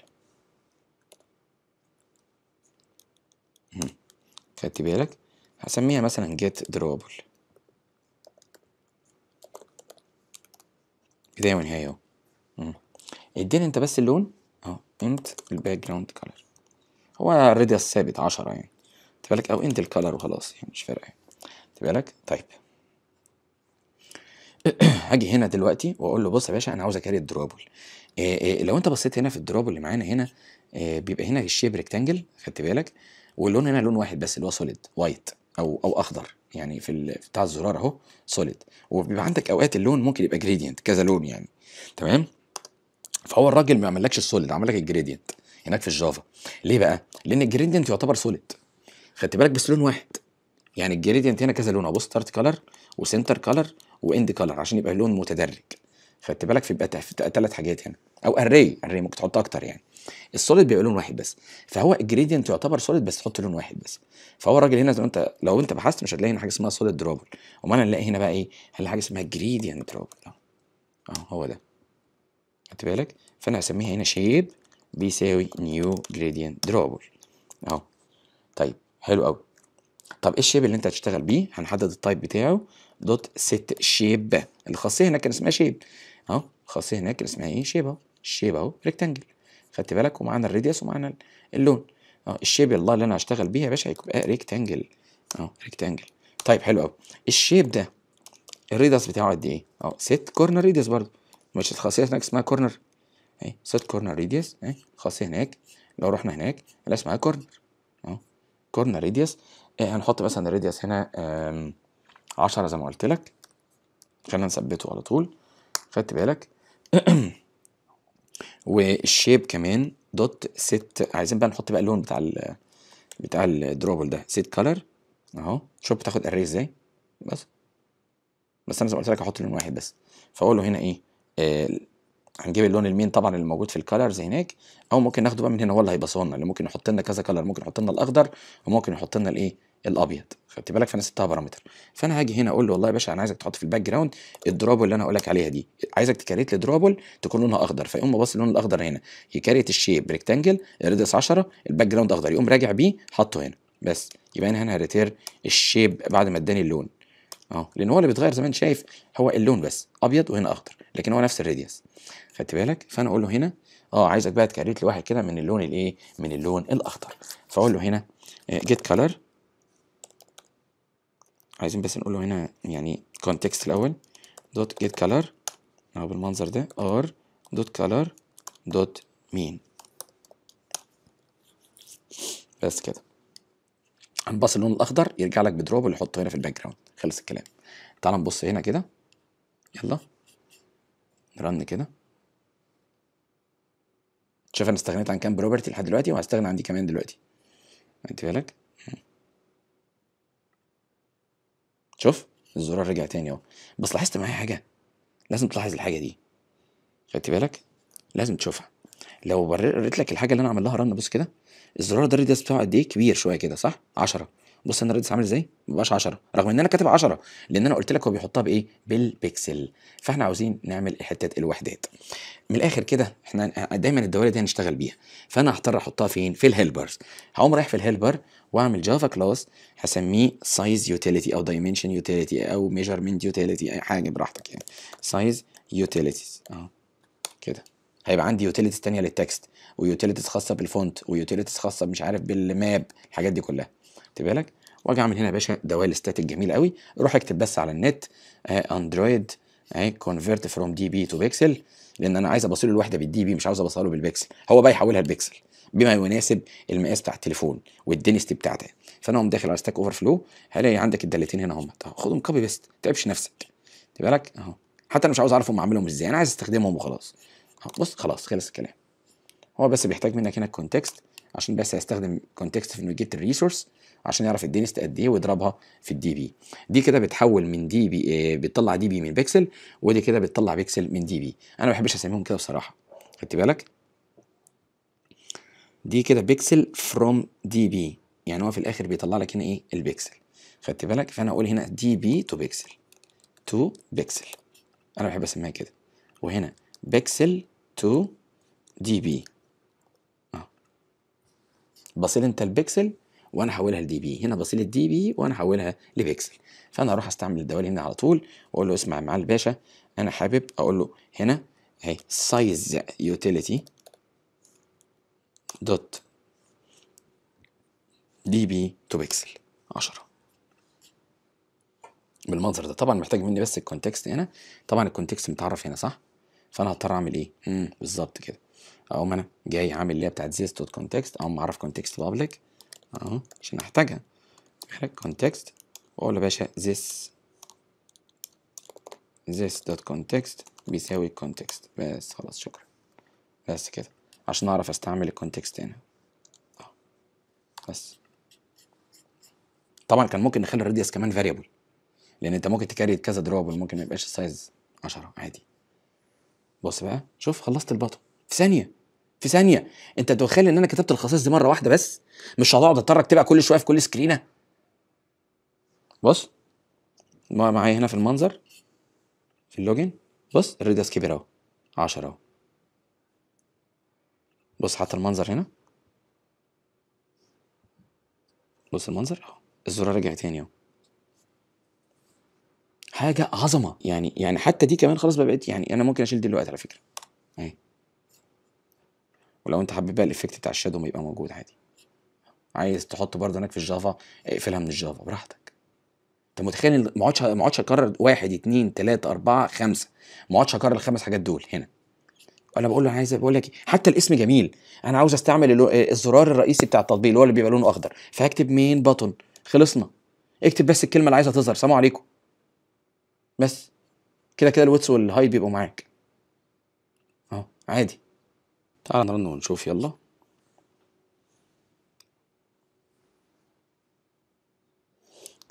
خدت بالك هسميها مثلا جيت دروبل بداية ونهاية اهو اديني انت بس اللون اهو انت الباك جراوند كلر هو الراديوس ثابت 10 يعني خد بالك او انت الكلر وخلاص يعني مش فارقة خد بالك طيب هاجي هنا دلوقتي واقول له بص يا باشا انا عاوز اكاري الدروبل إيه إيه لو انت بصيت هنا في الدروبل اللي معانا هنا إيه بيبقى هنا الشيب ريكتانجل خدت بالك واللون هنا لون واحد بس اللي هو سوليد وايت او او اخضر يعني في ال- بتاع الزرار اهو سوليد وبيبقى عندك اوقات اللون ممكن يبقى جريدينت كذا لون يعني تمام فهو الراجل ما عملكش السوليد عمل لك الجريدينت هناك في الجافا ليه بقى لان الجريدينت يعتبر سوليد خدت بالك بس لون واحد يعني الجريدينت هنا كذا لون اهو بص ستارت كلر وسنتر كلر واند كلر عشان يبقى لون متدرج خدت بالك في بقى ثلاث حاجات هنا او اري اري ممكن تحط اكتر يعني السوليد بيبقى لون واحد بس فهو الجريدينت يعتبر سوليد بس تحط لون واحد بس فهو الراجل هنا زي ما انت لو انت بحثت مش هتلاقي هنا حاجه اسمها سوليد دروبل امال هنلاقي هنا بقى ايه هنلاقي حاجه اسمها جريدينت دروبل اهو اهو هو ده خدت بالك فانا هسميها هنا شيب بيساوي نيو جريدينت دروبل اهو طيب حلو قوي طب ايه الشيب اللي انت هتشتغل بيه هنحدد التايب بتاعه دوت ست شيب الخاصيه هناك كان اسمها شيب اهو الخاصيه هناك كان اسمها ايه شيب اهو الشيب اهو ريكتانجل خدت بالك ومعانا الراديوس ومعانا اللون اه الشيب الله اللي انا هشتغل بيه يا باشا هيبقى ريكتانجل اهو ريكتانجل طيب حلو قوي الشيب ده الريدس بتاعه قد ايه اه ست كورنر ريديوس برضه مش الخاصيه هناك اسمها كورنر اهي ست كورنر ريديوس اهي خاصيه هناك لو رحنا هناك اللي اسمها كورنر اهو كورنر ريديوس إيه هنحط مثلا الريديوس هنا آم، عشرة زي ما قلت لك خلينا نثبته على طول خدت بالك والشيب كمان دوت ست عايزين بقى نحط بقى اللون بتاع ال بتاع الدروبل ده سيت كلر اهو شوف بتاخد اري ازاي بس بس انا زي ما قلت لك هحط لون واحد بس فاقول له هنا ايه آه هنجيب اللون المين طبعا اللي موجود في الكالرز هناك او ممكن ناخده بقى من هنا هو اللي هيبصوا لنا اللي ممكن يحط لنا كذا كلر ممكن يحط لنا الاخضر وممكن يحط لنا الايه الابيض خدت بالك فانا سبتها بارامتر فانا هاجي هنا اقول له والله يا باشا انا عايزك تحط في الباك جراوند الدروبل اللي انا اقول لك عليها دي عايزك تكريت لي دروبل تكون لونها اخضر فيقوم باص اللون الاخضر هنا يكريت الشيب ريكتانجل الريدس 10 الباك جراوند اخضر يقوم راجع بيه حاطه هنا بس يبقى انا هنا هريتير الشيب بعد ما اداني اللون اهو لان هو اللي بيتغير زي ما انت شايف هو اللون بس ابيض وهنا اخضر لكن هو نفس الراديوس خدت بالك فانا اقول له هنا اه عايزك بقى تكريت لي واحد كده من اللون الايه من اللون الاخضر فاقول له هنا جيت كلر عايزين بس نقول له هنا يعني كونتكست الاول دوت جيت كلر اهو بالمنظر ده ار دوت كلر دوت مين بس كده هنبص اللون الاخضر يرجع لك بدروب اللي يحطه هنا في الباك جراوند خلص الكلام تعال نبص هنا كده يلا رن كده شوف انا استغنيت عن كام بروبرتي لحد دلوقتي وهستغنى عن دي كمان دلوقتي انت بالك شوف الزرار رجع تاني اهو بس لاحظت معايا حاجه لازم تلاحظ الحاجه دي خدت بالك لازم تشوفها لو وريت لك الحاجه اللي انا عامل لها رن بص كده الزرار ده الريديوس بتاعه قد ايه كبير شويه كده صح 10 بص انا الريديوس عامل ازاي ما بقاش 10 رغم ان انا كاتب 10 لان انا قلت لك هو بيحطها بايه بالبكسل فاحنا عاوزين نعمل حته الوحدات من الاخر كده احنا دايما الدوائر دي هنشتغل بيها فانا هضطر احطها فين في الهيلبرز هقوم رايح في الهيلبر واعمل جافا كلاس هسميه سايز يوتيليتي او دايمنشن يوتيليتي او ميجرمنت يوتيليتي اي حاجه براحتك يعني سايز يوتيليتيز اهو كده هيبقى عندي يوتيليتيز تانية للتكست ويوتيليتيز خاصه بالفونت ويوتيليتيز خاصه مش عارف بالماب الحاجات دي كلها خدت بالك واجي اعمل هنا يا باشا دوال ستاتيك جميل قوي روح اكتب بس على النت اندرويد اهي كونفيرت فروم دي بي تو بيكسل لان انا عايز ابص له الوحده بالدي بي مش عاوز ابص له بالبكسل هو بقى يحولها لبكسل بما يناسب المقاس بتاع التليفون والدنستي بتاعتها فانا اقوم داخل على ستاك اوفر فلو هلاقي عندك الدالتين هنا هم خدهم كوبي بيست ما تتعبش نفسك خد بالك اهو حتى انا مش عاوز اعرف هم عاملهم ازاي انا عايز استخدمهم وخلاص بص خلاص خلص الكلام هو بس بيحتاج منك هنا الكونتكست عشان بس هيستخدم كونتكست في انه يجيب الريسورس عشان يعرف الدينست قد ايه ويضربها في الدي بي دي كده بتحول من دي بي بتطلع دي بي من بيكسل ودي كده بتطلع بيكسل من دي بي انا ما بحبش اسميهم كده بصراحه خدت بالك دي كده بيكسل فروم دي بي يعني هو في الاخر بيطلع لك هنا ايه البيكسل خدت بالك فانا اقول هنا دي بي تو بيكسل تو بيكسل انا بحب اسميها كده وهنا بيكسل تو دي بي اه بصيل انت البيكسل وانا احولها لدي بي هنا بصيل الدي بي وانا احولها لبيكسل فانا اروح استعمل الدوال هنا على طول واقول له اسمع يا معالي الباشا انا حابب اقول له هنا اهي سايز يوتيليتي دوت دي بي تو بيكسل 10 بالمنظر ده طبعا محتاج مني بس الكونتكست هنا طبعا الكونتكست متعرف هنا صح فانا هضطر اعمل ايه امم بالظبط كده اقوم انا جاي عامل اللي هي بتاعت زيس دوت كونتكست اقوم معرف كونتكست بابليك اهو عشان احتاجها محتاج كونتكست واقول له باشا this this دوت كونتكست بيساوي كونتكست بس خلاص شكرا بس كده عشان اعرف استعمل الكونتكست هنا اه بس طبعا كان ممكن نخلي الراديوس كمان فاريبل لان انت ممكن تكري كذا دروب ممكن ما يبقاش السايز 10 عادي بص بقى شوف خلصت البطن في ثانيه في ثانيه انت متخيل ان انا كتبت الخصائص دي مره واحده بس مش هتقعد اضطر اكتبها كل شويه في كل سكرينه بص معايا هنا في المنظر في اللوجن بص الريدس كبير اهو 10 اهو بص حتى المنظر هنا بص المنظر اهو الزرار رجع تاني اهو حاجه عظمه يعني يعني حتى دي كمان خلاص بقت يعني انا ممكن اشيل دي دلوقتي على فكره اهي ولو انت حابب بقى الايفكت بتاع الشادو ما يبقى موجود عادي عايز تحط برضه هناك في الجافا اقفلها من الجافا براحتك انت متخيل ما اقعدش ما اقعدش اكرر واحد اتنين تلاته اربعه خمسه ما اقعدش اكرر الخمس حاجات دول هنا انا بقول له انا عايز بقول لك حتى الاسم جميل انا عاوز استعمل الزرار الرئيسي بتاع التطبيق اللي هو اللي بيبقى لونه اخضر فهكتب مين بطن خلصنا اكتب بس الكلمه اللي عايزها تظهر سلام عليكم بس كده كده الويتس والهايت بيبقوا معاك اهو عادي تعال نرن ونشوف يلا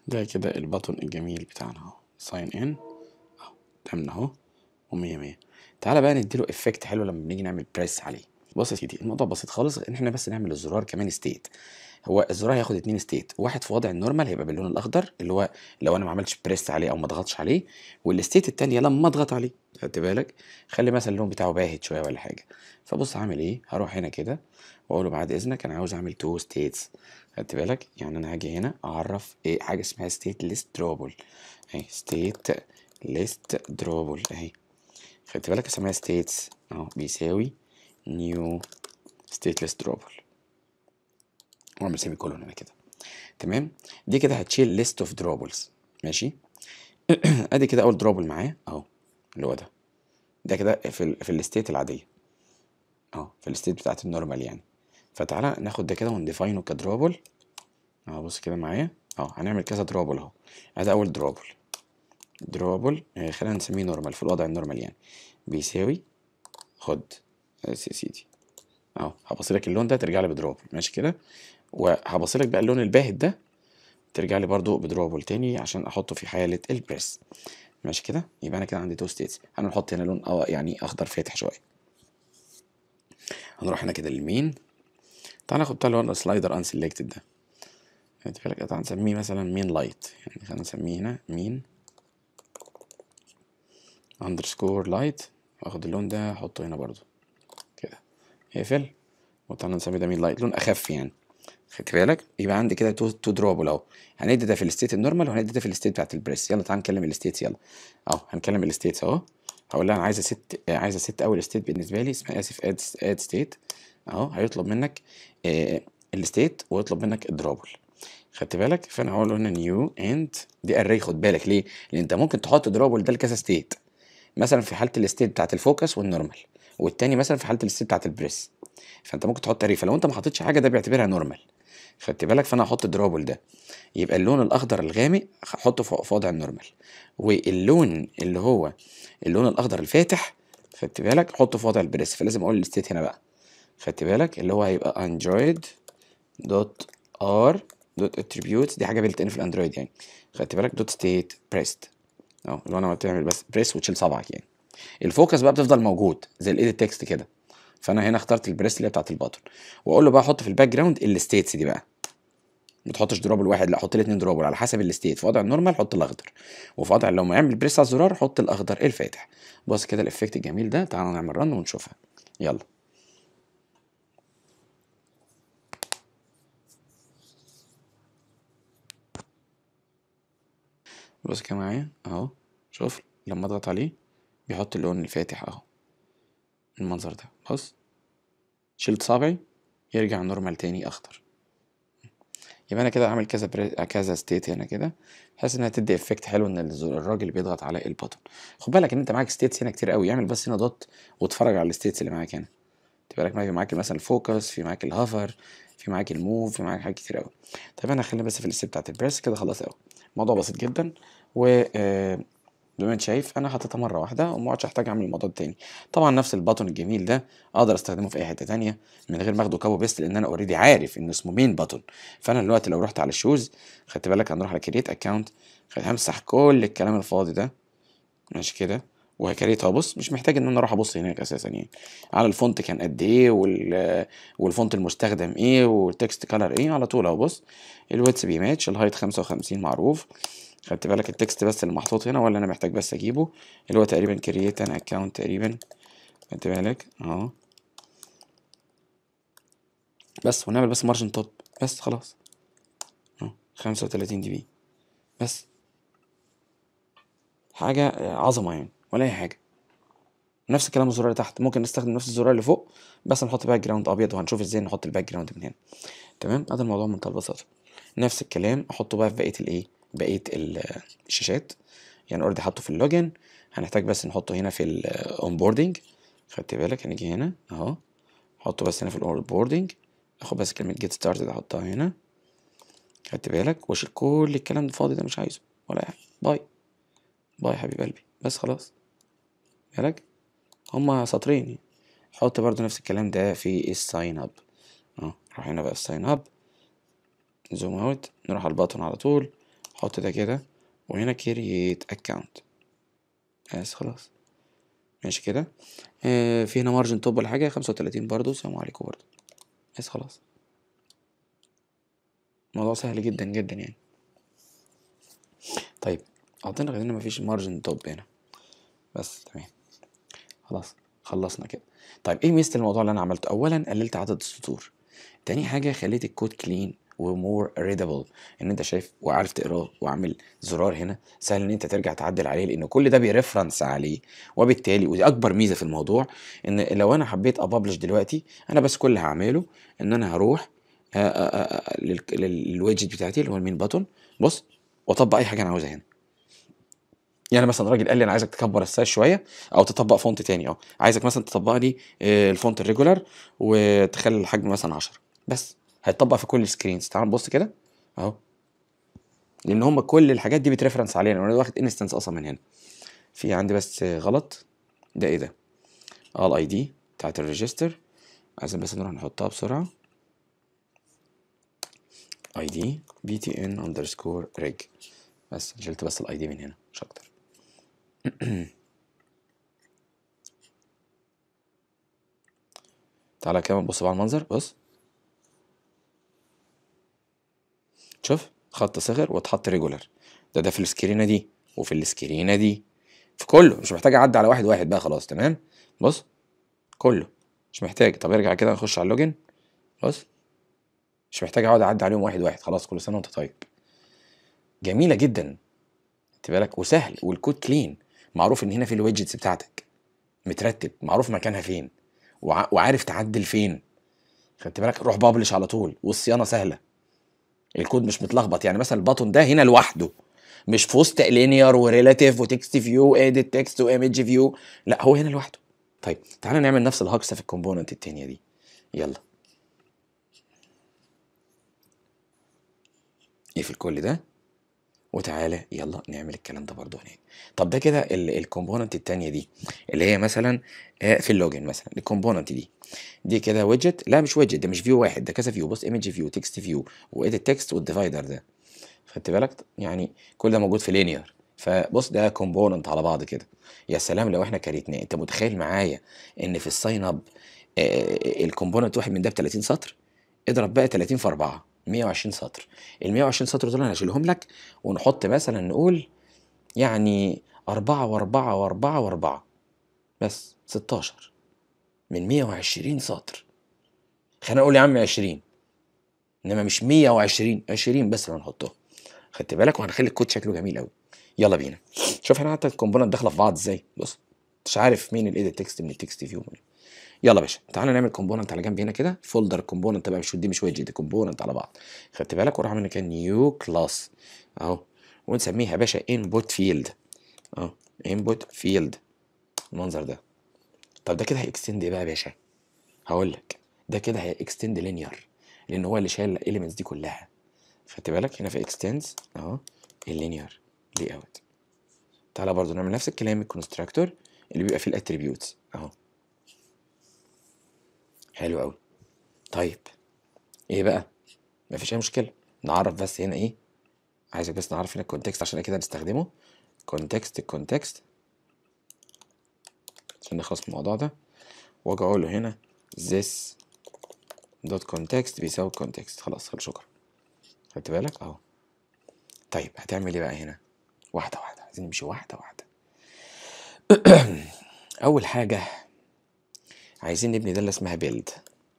ده كده البطن الجميل بتاعنا اهو ساين ان اهو تمام اهو ومية مية تعالى بقى نديله افكت حلو لما بنيجي نعمل بريس عليه بص يا سيدي الموضوع بسيط خالص ان احنا بس نعمل الزرار كمان ستيت هو الزرار هياخد اتنين ستيت واحد في وضع النورمال هيبقى باللون الاخضر اللي هو لو انا ما عملتش بريس عليه او ما ضغطش عليه والستيت التانية لما اضغط عليه خدت بالك خلي مثلا اللون بتاعه باهت شويه ولا حاجه فبص هعمل ايه هروح هنا كده واقول له بعد اذنك انا عاوز اعمل تو ستيتس خدت بالك يعني انا هاجي هنا اعرف ايه حاجه اسمها ستيت ليست دروبل اهي ستيت ليست دروبل اهي خدت بالك اسمها ستيتس اهو بيساوي نيو ستيت ليست دروبل واعمل سيمي كولون هنا كده تمام دي كده هتشيل ليست اوف دروبلز ماشي ادي كده اول دروبل معايا اهو اللي هو ده ده كده في ال في الستيت العاديه اهو في الستيت بتاعت النورمال يعني فتعالى ناخد ده كده ونديفاينه كدروبل اهو بص كده معايا اهو هنعمل كذا دروبل اهو ادي اول دروبل دروبل آه، خلينا نسميه نورمال في الوضع النورمال يعني بيساوي خد بس يا سيدي اهو هبص لك اللون ده ترجع لي بدروبل ماشي كده وهبص لك بقى اللون الباهت ده ترجع لي برضو بدروبل تاني عشان احطه في حالة البريس ماشي كده يبقى انا كده عندي تو ستيتس هنحط هنا لون اه يعني اخضر فاتح شوية هنروح هنا كده للمين تعال ناخد بتاع اللون سلايدر ان سيلكتد ده خدت بالك تعال نسميه مثلا مين لايت يعني خلينا نسميه هنا مين اندرسكور لايت واخد اللون ده احطه هنا برضو كده اقفل وتعالى نسمي ده مين لايت لون اخف يعني خدت بالك يبقى عندي كده تو تو دروبل اهو هندي ده في الستيت النورمال وهندي ده في الستيت بتاعت البريس يلا تعالى نكلم الستيتس يلا اهو هنكلم الستيتس اهو هقول لها انا عايز ست عايز ست اول ستيت بالنسبه لي اسمها اسف اد اد ستيت اهو هيطلب منك آه الستيت ويطلب منك الدروبل خدت بالك فانا هقول له هنا نيو اند دي اري خد بالك ليه لان انت ممكن تحط دروبل ده لكذا ستيت مثلا في حاله الستيت بتاعت الفوكس والنورمال والتاني مثلا في حاله الستيت بتاعت البريس فانت ممكن تحط اري فلو انت ما حطيتش حاجه ده بيعتبرها نورمال خدت بالك فانا هحط الدروبل ده يبقى اللون الاخضر الغامق هحطه في في وضع النورمال واللون اللي هو اللون الاخضر الفاتح خدت بالك حطه في وضع البريس فلازم اقول الستيت هنا بقى خدت بالك اللي هو هيبقى اندرويد دوت ار دوت اتريبيوتس دي حاجه بيلت ان في الاندرويد يعني خدت بالك دوت ستيت بريست اهو اللي هو انا بتعمل بس بريس وتشيل صبعك يعني الفوكس بقى بتفضل موجود زي الايديت تكست كده فانا هنا اخترت البريس اللي هي بتاعت البطن واقول له بقى حط في الباك جراوند الستيتس دي بقى ما تحطش دروبل واحد لا حط لي اتنين دروبل على حسب الستيت في وضع النورمال حط الاخضر وفي وضع لو ما يعمل بريس على الزرار حط الاخضر الفاتح بص كده الافكت الجميل ده تعالوا نعمل رن ونشوفها يلا بص كده معايا اهو شوف لما اضغط عليه بيحط اللون الفاتح اهو المنظر ده بص شلت صابعي يرجع نورمال تاني اخضر يبقى انا كده عامل كذا بري... كذا ستيت هنا كده بحيث انها تدي افكت حلو ان الزر- الراجل بيضغط على البطن خد بالك ان انت معاك ستيتس هنا كتير قوي اعمل بس هنا دوت واتفرج على الستيتس اللي معاك هنا تبقى لك معاك معاك مثلا الفوكس في معاك الهافر في معاك الموف في معاك حاجات كتير قوي طيب انا هخلينا بس في الستيت بتاعت البريس كده خلاص قوي الموضوع بسيط جدا و آه، زي ما انت شايف انا حطيتها مره واحده وما عادش احتاج اعمل الموضوع ده تاني طبعا نفس الباتون الجميل ده اقدر استخدمه في اي حته تانية من غير ما اخده كابو بيست لان انا اوريدي عارف انه اسمه مين باتون فانا دلوقتي لو رحت على الشوز خدت بالك هنروح على كريت اكونت همسح كل الكلام الفاضي ده ماشي كده وهكريت هبص مش محتاج ان انا اروح ابص هناك اساسا يعني على الفونت كان قد ايه وال والفونت المستخدم ايه والتكست كلر ايه على طول اهو بص الويتس بيماتش الهايت 55 معروف خدت بالك التكست بس اللي محطوط هنا ولا انا محتاج بس اجيبه اللي هو تقريبا كرييت ان اكونت تقريبا خدت بالك اهو بس ونعمل بس مارجن توب بس خلاص اهو 35 دي بي بس حاجة عظمة يعني ولا أي حاجة نفس الكلام الزرار اللي تحت ممكن نستخدم نفس الزرار اللي فوق بس نحط باك جراوند أبيض وهنشوف ازاي نحط الباك جراوند من هنا تمام هذا الموضوع بمنتهى البساطة نفس الكلام أحطه بقى في بقية الإيه بقية ال- الشاشات يعني اوريدي حاطه في اللوجن هنحتاج بس نحطه هنا في الاونبوردنج خدت بالك هنيجي هنا اهو احطه بس هنا في الاونبوردنج اخد بس كلمة جيت ستارتد احطها هنا خدت بالك واشيل كل الكلام الفاضي ده مش عايزه ولا أي حاجة باي باي يا حبيب قلبي بس خلاص بالك هما سطرين يعني. حط برضو نفس الكلام ده في الساين اب اهو نروح هنا بقى الساين اب زوم اوت نروح على البطن على طول حط ده كده وهنا كرييت اكونت بس خلاص ماشي كده آه في هنا مارجن توب ولا حاجه 35 برضو السلام عليكم برضو بس خلاص الموضوع سهل جدا جدا يعني طيب اعطينا غير مفيش مارجن توب هنا بس تمام خلاص خلصنا كده طيب ايه ميزه الموضوع اللي انا عملته اولا قللت عدد السطور تاني حاجه خليت الكود كلين ومور ريدابل ان انت شايف وعارف تقراه وعامل زرار هنا سهل ان انت ترجع تعدل عليه لان كل ده بيرفرنس عليه وبالتالي ودي اكبر ميزه في الموضوع ان لو انا حبيت ابلش دلوقتي انا بس كل اللي هعمله ان انا هروح آه، آه، آه، لل- للويدجت بتاعتي اللي هو المين باتون بص واطبق اي حاجه انا عاوزها هنا يعني مثلا راجل قال لي انا عايزك تكبر السايز شويه او تطبق فونت تاني اه عايزك مثلا تطبق لي آه، الفونت الريجولار وتخلي الحجم مثلا 10 بس هيتطبق في كل السكرينز تعال نبص كده اهو لان هم كل الحاجات دي بتريفرنس علينا انا واخد انستنس اصلا من هنا في عندي بس آه، غلط ده ايه ده اه الاي دي بتاعت الريجستر عايزين بس نروح نحطها بسرعه اي دي بي تي ان اندرسكور ريج بس شلت بس الاي دي من هنا مش اكتر تعالى كمان بص بقى على المنظر بص شوف خط صغر واتحط ريجولار ده ده في السكرينه دي وفي السكرينه دي في كله مش محتاج اعدي على واحد واحد بقى خلاص تمام بص كله مش محتاج طب ارجع كده نخش على اللوجن بص مش محتاج اقعد اعدي عليهم واحد واحد خلاص كل سنه وانت طيب جميله جدا خدت بالك وسهل والكود كلين معروف ان هنا في الويدجتس بتاعتك مترتب معروف مكانها فين وع- وعارف تعدل فين خدت بالك روح بابلش على طول والصيانه سهله الكود مش متلخبط يعني مثلا الباتون ده هنا لوحده مش في وسط لينير وريلاتيف وتكست فيو اديت تكست وايمج فيو لا هو هنا لوحده طيب تعالى نعمل نفس الهجصه في الكومبوننت التانية دي يلا اقفل كل ده وتعالى يلا نعمل الكلام ده برضو هناك طب ده كده الكومبوننت التانية دي اللي هي مثلا آه، في اللوجن مثلا الكومبوننت دي دي كده ويدجت لا مش ويدجت ده مش فيو واحد ده كذا فيو بص ايمج فيو تكست فيو واديت تكست والديفايدر ده خدت بالك يعني كل ده موجود في لينير فبص ده كومبوننت على بعض كده يا سلام لو احنا كريتناه انت متخيل معايا ان في الساين اب الكومبوننت واحد من ده ب 30 سطر اضرب بقى 30 في 4 120 سطر ال 120 سطر دول انا هشيلهم لك ونحط مثلا نقول يعني أربعة وأربعة وأربعة وأربعة بس 16 من 120 سطر خلينا نقول يا عم 20 انما مش 120 20 بس اللي هنحطهم خدت بالك وهنخلي الكود شكله جميل قوي يلا بينا شوف احنا حتى الكومبوننت داخله في بعض ازاي بص مش عارف مين الايديت تكست من التكست فيو يلا يا باشا تعالى نعمل كومبوننت على جنب هنا كده فولدر كومبوننت بقى مش دي مش ويدجت دي كومبوننت على بعض خدت بالك وراح عامل كده نيو كلاس اهو ونسميها يا باشا انبوت فيلد اهو انبوت فيلد المنظر ده طب ده كده هيكستند ايه بقى يا باشا هقول لك ده كده هيكستند لينير لان هو اللي شايل الاليمنتس دي كلها خدت بالك هنا في اكستنز اهو اللينير لي اوت تعالى برضو نعمل نفس الكلام الكونستراكتور اللي بيبقى فيه الاتريبيوتس اهو حلو قوي طيب ايه بقى مفيش اي مشكله نعرف بس هنا ايه عايزك بس نعرف هنا الكونتكست عشان كده نستخدمه كونتكست الكونتكست عشان نخلص من الموضوع ده واجي اقول له هنا this dot context بيساوي context خلاص خلاص شكرا خدت بالك اهو طيب هتعمل ايه بقى هنا واحده واحده عايزين نمشي واحده واحده اول حاجه عايزين نبني ده اللي اسمها build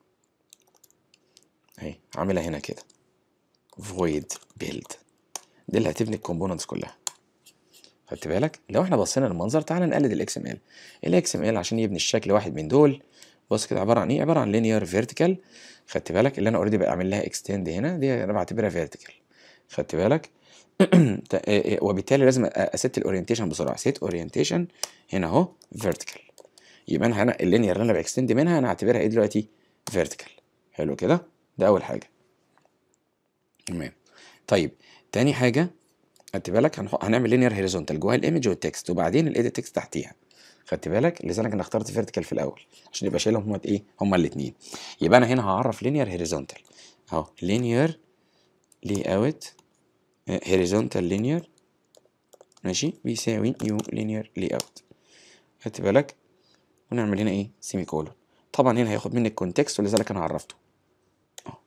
اهي عاملها هنا كده void build دي اللي هتبني الكومبوننتس كلها خدت بالك لو احنا بصينا للمنظر تعالى نقلد الاكس ام ال الاكس ام ال عشان يبني الشكل واحد من دول بص كده عباره عن ايه عباره عن لينير فيرتيكال خدت بالك اللي انا اوريدي بقى اعمل لها اكستند هنا دي انا بعتبرها فيرتيكال خدت بالك تا- إيه- إيه، وبالتالي لازم أ- اسيت الاورينتيشن بسرعه سيت اورينتيشن هنا اهو فيرتيكال يبقى انا هنا اللينير اللي انا باكستند منها انا هعتبرها ايه دلوقتي فيرتيكال حلو كده ده اول حاجه تمام طيب تاني حاجه خدت بالك هنح- هنعمل لينير هوريزونتال جواها الايمج والتكست وبعدين الايديت تكست تحتيها خدت بالك لذلك انا اخترت فيرتيكال في الاول عشان يبقى شايلهم هما ايه هما الاثنين يبقى انا هنا هعرف لينير هوريزونتال اهو لينير لي اوت هوريزونتال لينير ماشي بيساوي نيو لينير لي اوت خدت بالك ونعمل هنا ايه سيمي كولون طبعا هنا هياخد مني الكونتكست ولذلك انا عرفته اه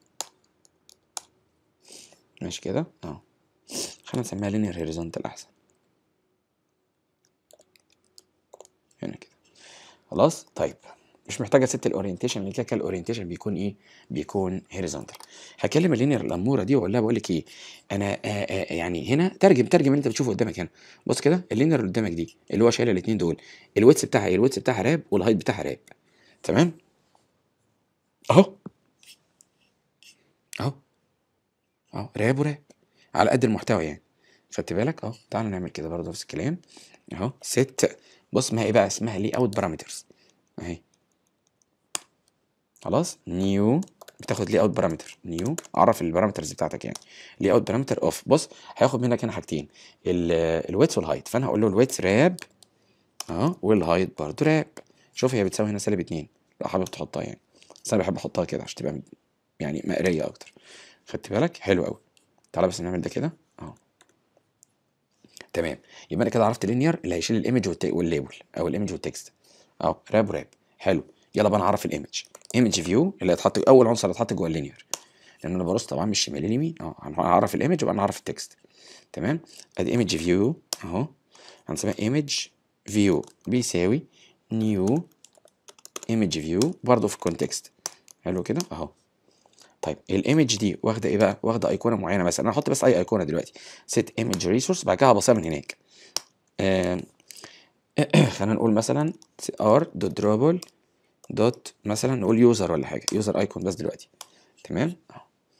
ماشي كده اه خلينا نسميها لينير هوريزونتال احسن هنا كده خلاص طيب مش محتاجه ست الاورينتيشن لان كده كده الاورينتيشن بيكون ايه بيكون هوريزونتال هكلم اللينير الاموره دي واقول لها بقول لك ايه انا آآ آآ يعني هنا ترجم ترجم اللي انت بتشوفه قدامك هنا بص كده اللينير اللي قدامك دي اللي هو شايل الاثنين دول الويتس بتاعها ايه الويتس بتاعها راب والهايت بتاعها راب تمام اهو اهو اهو راب وراب على قد المحتوى يعني خدت بالك اهو تعالى نعمل كده برضه نفس الكلام اهو ست بص اسمها ايه بقى اسمها لي اوت بارامترز اهي خلاص نيو بتاخد لي اوت بارامتر نيو اعرف البارامترز بتاعتك يعني لي اوت بارامتر اوف بص هياخد منك هنا حاجتين الويتس والهايت فانا هقول له الويتس راب اه والهايت برضه راب شوف هي بتساوي هنا سالب اتنين لو حابب تحطها يعني بس انا بحب احطها كده عشان تبقى يعني مقريه اكتر خدت بالك حلو قوي تعالى بس نعمل ده كده اهو تمام يبقى انا كده عرفت لينير اللي هيشيل الايمج والليبل او الايمج والتكست اهو راب وراب حلو يلا بقى نعرف الايمج ايمج فيو اللي هيتحط اول عنصر هيتحط جوه اللينير لان انا برص طبعا من الشمال لليمين اه هنعرف الايمج وبقى نعرف التكست تمام ادي ايمج فيو اهو هنسميها ايمج فيو بيساوي نيو ايمج فيو برضه في الكونتكست حلو كده اهو طيب الايمج دي واخده ايه بقى واخده ايقونه معينه مثلا انا هحط بس اي ايقونه دلوقتي سيت ايمج ريسورس بعد كده هبصيها من هناك آه خلينا نقول مثلا ار دوت درابل دوت مثلا نقول يوزر ولا حاجه يوزر ايكون بس دلوقتي تمام اهو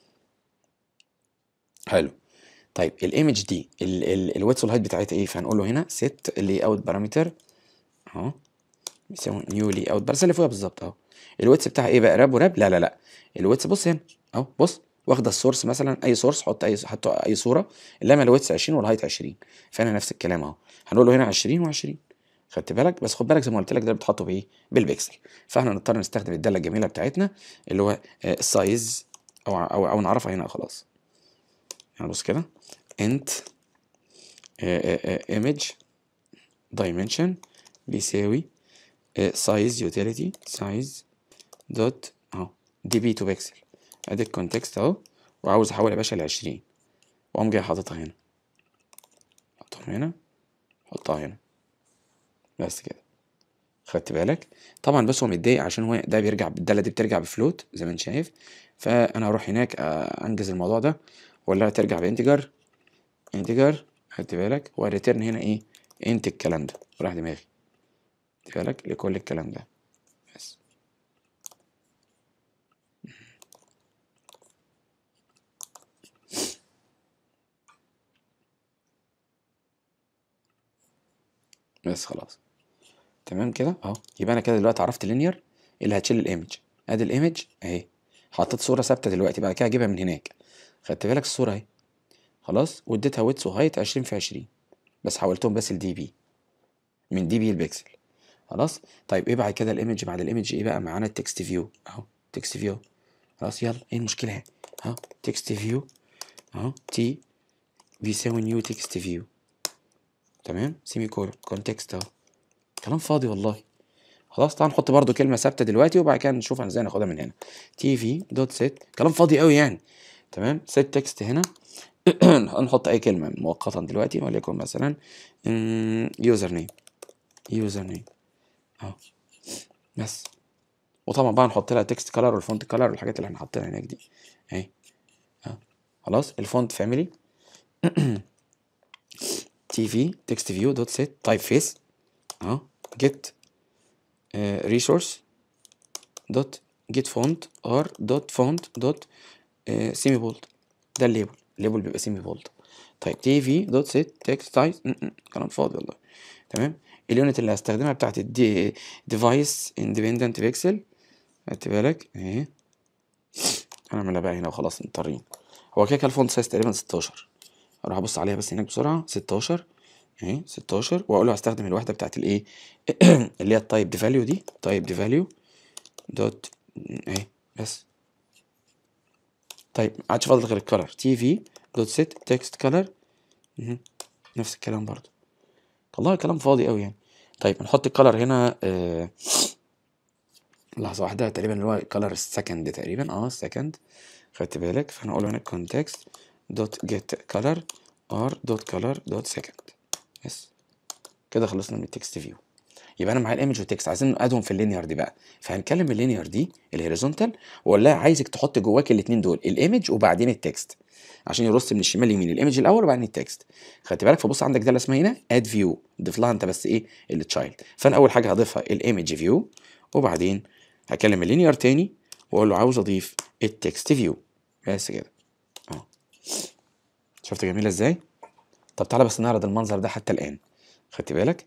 حلو طيب الايمج دي الويتس والهايت بتاعتها ايه فهنقول له هنا set لي اوت بارامتر اهو بيساوي نيو لي اوت بس اللي فوقها بالظبط اهو الويتس بتاعها ايه بقى راب وراب لا لا لا الويتس بص هنا اهو بص واخده السورس مثلا اي سورس حط اي حط اي صوره انما الويتس 20 والهايت 20 فانا نفس الكلام اهو هنقول له هنا 20 و20 خدت بالك بس خد بالك زي ما قلت لك ده بتحطه بايه بالبكسل فاحنا نضطر نستخدم الداله الجميله بتاعتنا اللي هو السايز او او او نعرفها هنا خلاص يعني بص كده انت image dimension بيساوي size utility size دوت اهو دي بي تو بيكسل ادي الكونتكست اهو وعاوز احول يا باشا ل 20 واقوم جاي حاططها هنا احطهم هنا احطها هنا بس كده خدت بالك طبعا بس هو متضايق عشان هو ده بيرجع الداله دي بترجع بفلوت زي ما انت شايف فانا هروح هناك انجز الموضوع ده ولا ترجع بانتجر انتجر خدت بالك والريتيرن هنا ايه انت الكلام ده راح دماغي خدت بالك لكل الكلام ده بس بس خلاص تمام كده اهو يبقى انا كده دلوقتي عرفت لينير اللي هتشيل الايمج ادي الايمج اهي حطيت صوره ثابته دلوقتي بعد كده اجيبها من هناك خدت بالك الصوره اهي خلاص واديتها ويتس وهايت 20 في 20 بس حولتهم بس لدي بي من دي بي البكسل خلاص طيب ايه بعد كده الايمج بعد الايمج ايه بقى معانا التكست فيو اهو تكست فيو خلاص يلا ايه المشكله اهي اهو تكست فيو اهو تي بيساوي نيو تكست فيو تمام سيمي كولون كونتكست اهو كلام فاضي والله خلاص تعال نحط برضو كلمه ثابته دلوقتي وبعد كده نشوف ازاي ناخدها من هنا تي في دوت سيت كلام فاضي قوي يعني تمام سيت تكست هنا نحط اي كلمه مؤقتا دلوقتي وليكن مثلا يوزر نيم يوزر نيم اهو بس وطبعا بقى نحط لها تكست كلر والفونت كلر والحاجات اللي احنا حاطينها هناك دي اهي اهو خلاص الفونت فاميلي تي في تكست فيو دوت سيت تايب فيس اهو جيت ريسورس دوت جيت فونت ار دوت فونت دوت سيمي بولد ده الليبل الليبل بيبقى سيمي بولد طيب تي في دوت سيت تكست سايز كلام فاضي والله تمام اليونت اللي هستخدمها بتاعت الدي ديفايس اندبندنت بيكسل خدت بالك اهي هنعملها بقى هنا وخلاص مضطرين هو كده كده الفونت سايز تقريبا 16 اروح ابص عليها بس هناك بسرعه 16 اهي 16 واقول له هستخدم الوحده بتاعت الايه اللي هي التايب دي فاليو دي تايب دي فاليو دوت اهي بس طيب ما عادش فاضل غير الكلر تي في دوت سيت تكست كلر نفس الكلام برضو والله كلام فاضي قوي يعني طيب نحط الكلر هنا آه لحظة واحدة تقريبا اللي هو كلر السكند تقريبا اه سكند خدت بالك فانا اقول هنا context دوت get color r دوت color دوت second يس كده خلصنا من التكست فيو يبقى انا معايا الايمج والتكست عايزين نقعدهم في اللينير دي بقى فهنكلم اللينير دي الهوريزونتال واقول لها عايزك تحط جواك الاثنين دول الايمج وبعدين التكست عشان يرص من الشمال يمين الايمج الاول وبعدين التكست خدت بالك فبص عندك ده اللي اسمها هنا اد فيو ضيف لها انت بس ايه التشايلد فانا اول حاجه هضيفها الايمج فيو وبعدين هكلم اللينير تاني واقول له عاوز اضيف التكست فيو بس كده اه شفت جميله ازاي طب تعالى بس نعرض المنظر ده حتى الان خدت بالك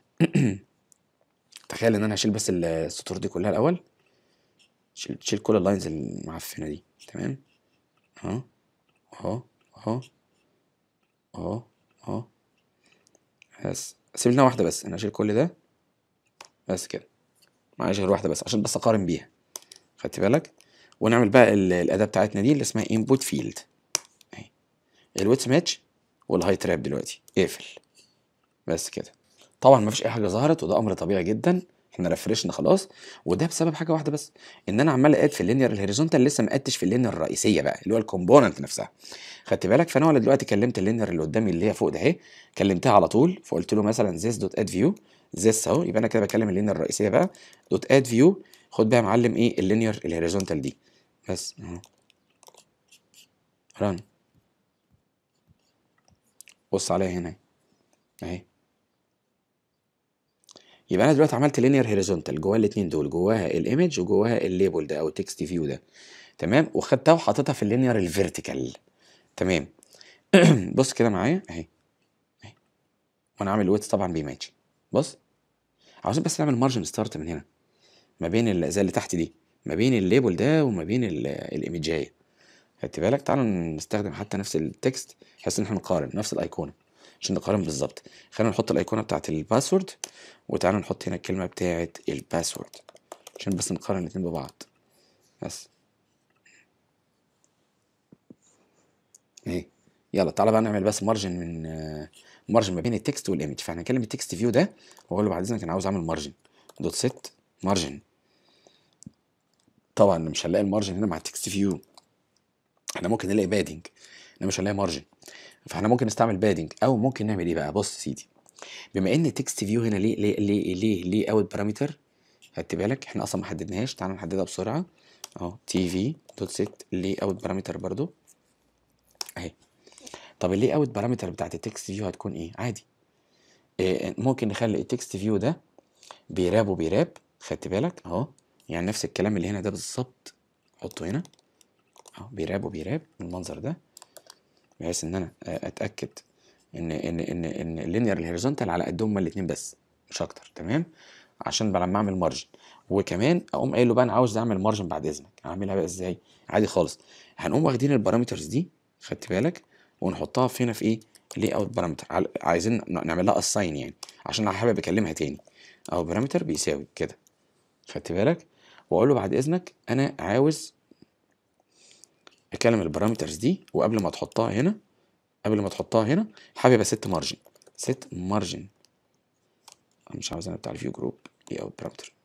تخيل ان انا هشيل بس السطور دي كلها الاول شيل شيل كل اللاينز المعفنه دي تمام اهو اهو اهو اهو اهو بس سيب لنا واحده بس انا هشيل كل ده بس كده معلش غير واحده بس عشان بس اقارن بيها خدت بالك ونعمل بقى الاداه بتاعتنا دي اللي اسمها input field اهي الويتس ماتش والهاي تراب دلوقتي اقفل بس كده طبعا مفيش اي حاجه ظهرت وده امر طبيعي جدا احنا رفرشنا خلاص وده بسبب حاجه واحده بس ان انا عمال اقاد في اللينير الهوريزونتال لسه ما قدتش في اللينير الرئيسيه بقى اللي هو الكومبوننت نفسها خدت بالك فانا ولا دلوقتي كلمت اللينير اللي قدامي اللي هي فوق ده اهي كلمتها على طول فقلت له مثلا this دوت اد فيو this اهو يبقى انا كده بكلم اللينير الرئيسيه بقى دوت اد فيو خد بقى يا معلم ايه اللينير الهوريزونتال دي بس اهو ران بص عليها هنا اهي يبقى انا دلوقتي عملت لينير هوريزونتال جواها الاثنين دول جواها الايمج وجواها الليبل ده او التكست فيو ده تمام وخدتها وحطيتها في اللينير الفيرتيكال تمام بص كده معايا اهي اهي وانا عامل ويتس طبعا بيماتش بص عاوزين بس نعمل مارجن ستارت من هنا ما بين زي اللي تحت دي ما بين الليبل ده وما بين الايمجايه خدت بالك تعالوا نستخدم حتى نفس التكست بحيث ان احنا نقارن نفس الايقونه عشان نقارن بالظبط خلينا نحط الايقونه بتاعت الباسورد وتعالوا نحط هنا الكلمه بتاعت الباسورد عشان بس نقارن الاتنين ببعض بس اهي يلا تعالى بقى نعمل بس مارجن من مارجن ما بين التكست والايمج فاحنا هنكلم التكست فيو ده واقول له بعد اذنك انا عاوز اعمل مارجن دوت سيت مارجن طبعا مش هنلاقي المارجن هنا مع التكست فيو احنا ممكن نلاقي بادنج احنا مش هنلاقي مارجن فاحنا ممكن نستعمل بادنج او ممكن نعمل ايه بقى بص سيدي بما ان التكست فيو هنا ليه ليه ليه ليه ليه اوت بارامتر خدت بالك احنا اصلا ما حددناهاش تعالى نحددها بسرعه اهو تي في دوت سيت ليه اوت بارامتر برضو اهي طب اللي اوت بارامتر بتاعت التكست فيو هتكون ايه عادي إيه ممكن نخلي التكست فيو ده بيراب وبيراب خدت بالك اهو يعني نفس الكلام اللي هنا ده بالظبط حطه هنا اهو بيراب وبيراب بالمنظر ده بحيث ان انا اتاكد ان ان ان ان اللينير الهوريزونتال على قدهم هما الاثنين بس مش اكتر تمام عشان بقى لما اعمل مارجن وكمان اقوم قايل له بقى انا عاوز اعمل مارجن بعد اذنك اعملها بقى ازاي عادي خالص هنقوم واخدين البارامترز دي خدت بالك ونحطها في هنا في ايه لي اوت بارامتر عايزين نعمل لها اساين يعني عشان انا حابب اكلمها تاني او بارامتر بيساوي كده خدت بالك واقول له بعد اذنك انا عاوز اكلم البارامترز دي وقبل ما تحطها هنا قبل ما تحطها هنا حابب اسيت مارجن سيت مارجن مش عاوز انا بتاع الفيو جروب لي اوت بارامتر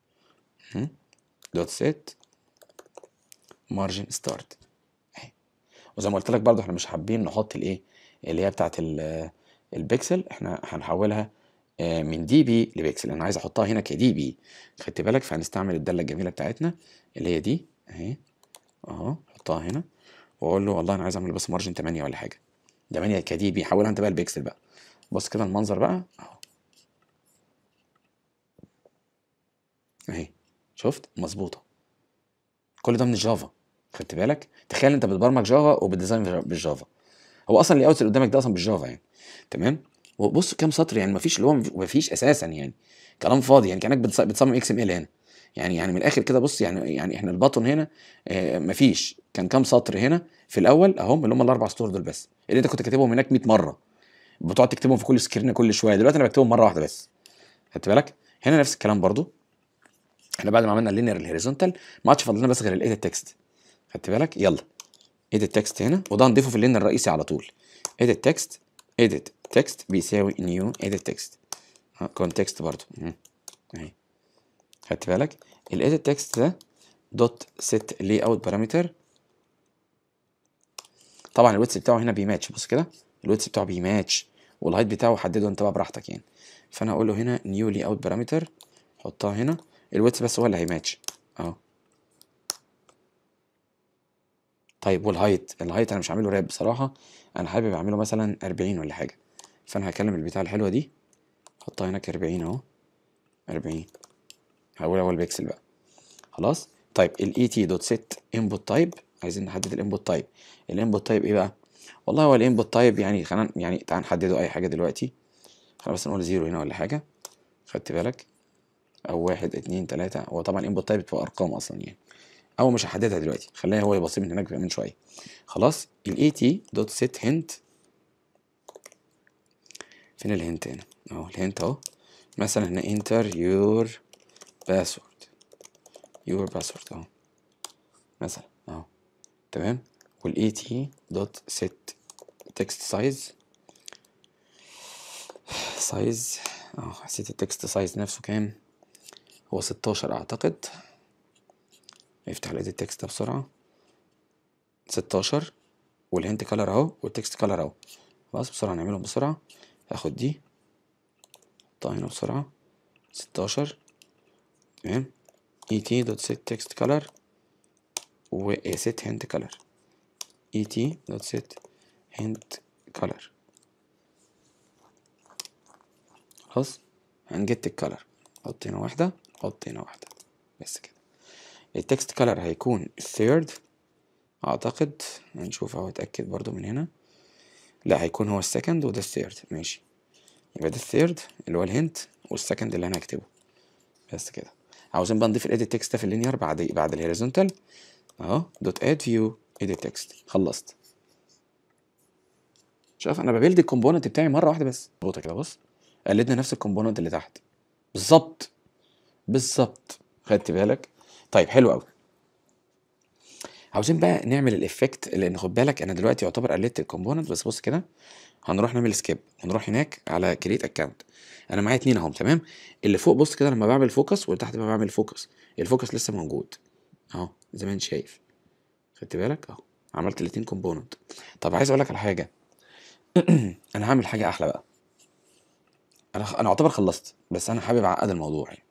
دوت سيت مارجن ستارت اهي وزي ما قلت لك برضو احنا مش حابين نحط الايه اللي هي بتاعت البيكسل احنا هنحولها من دي بي لبيكسل انا عايز احطها هنا كدي بي خدت بالك فهنستعمل الداله الجميله بتاعتنا اللي هي دي اهي اهو احطها هنا واقول له والله انا عايز اعمل بس مارجن 8 ولا حاجه 8 كدي بي حولها انت بقى البيكسل بقى بص كده المنظر بقى اهو اهي شفت مظبوطه كل ده من الجافا خدت بالك تخيل انت بتبرمج جافا وبتديزاين بالجافا هو اصلا اللي اوت اللي قدامك ده اصلا بالجافا يعني تمام وبص كام سطر يعني مفيش اللي هو مفيش اساسا يعني كلام فاضي يعني كانك بتصمم اكس ام ال هنا يعني يعني من الاخر كده بص يعني يعني احنا البطن هنا آه مفيش كان كام سطر هنا في الاول اهم اللي هم الاربع سطور دول بس اللي انت كنت كاتبهم هناك 100 مره بتقعد تكتبهم في كل سكرين كل شويه دلوقتي انا بكتبهم مره واحده بس خدت بالك هنا نفس الكلام برضو احنا بعد ما عملنا اللينير الهوريزونتال ما عادش فاضل لنا بس غير الايديت تكست خدت بالك يلا edit text هنا وده هنضيفه في اللين الرئيسي على طول edit text edit text بيساوي new edit text context برضو مم. اهي خدت بالك ال edit text ده دوت set layout parameter طبعا الويتس بتاعه هنا بيماتش بص كده الويتس بتاعه بيماتش والهايت بتاعه حدده انت بقى براحتك يعني فانا هقول له هنا نيو لي اوت بارامتر حطها هنا الويتس بس هو اللي هيماتش اهو طيب والهايت الهايت انا مش عامله راب بصراحه انا حابب اعمله مثلا 40 ولا حاجه فانا هكلم البتاع الحلوه دي احطها هناك 40 اهو 40 هقول اول بيكسل بقى خلاص طيب الاي تي دوت سيت انبوت تايب عايزين نحدد الانبوت تايب الانبوت تايب ايه بقى والله هو الانبوت تايب يعني خلينا يعني تعال نحدده اي حاجه دلوقتي خلينا بس نقول زيرو هنا ولا حاجه خدت بالك او واحد اتنين تلاته هو طبعا انبوت تايب بتبقى ارقام اصلا يعني او مش هحددها دلوقتي خليها هو يبص من هناك من شويه خلاص الاي تي دوت سيت هنت فين الهنت هنا اهو الهنت اهو مثلا هنا انتر يور باسورد يور باسورد اهو مثلا اهو تمام والاي تي دوت سيت تكست سايز سايز اه حسيت التكست سايز نفسه كام هو 16 اعتقد افتح الايديت تكست ده بسرعه 16 والهنت كلر اهو والتكست كلر اهو خلاص بسرعه نعملهم بسرعه هاخد دي احطها هنا بسرعه 16 تمام اي تي دوت سيت تكست كلر و سيت هنت كلر اي تي دوت سيت هنت كلر خلاص هنجت الكلر حط هنا واحدة حط هنا واحدة بس كده التكست كلر هيكون الثيرد اعتقد هنشوف اهو اتأكد برضو من هنا لا هيكون هو السكند وده الثيرد ماشي يبقى ده الثيرد اللي هو الهنت والسكند اللي انا هكتبه بس كده عاوزين بقى نضيف الايديت تكست في اللينير بعد بعد الهوريزونتال اهو دوت اد فيو ايديت تكست خلصت شوف انا ببيلد الكومبوننت بتاعي مره واحده بس اظبطها كده بص قلدنا نفس الكومبوننت اللي تحت بالظبط بالظبط خدت بالك طيب حلو قوي عاوزين بقى نعمل الافكت لان خد بالك انا دلوقتي يعتبر قلدت الكومبوننت بس بص كده هنروح نعمل سكيب ونروح هناك على كريت اكونت انا معايا اتنين اهم تمام اللي فوق بص كده لما بعمل فوكس واللي تحت بقى بعمل فوكس الفوكس لسه موجود اهو زي ما انت شايف خدت بالك اهو عملت الاتنين كومبوننت طب عايز اقول لك على حاجه انا هعمل حاجه احلى بقى انا انا اعتبر خلصت بس انا حابب اعقد الموضوع يعني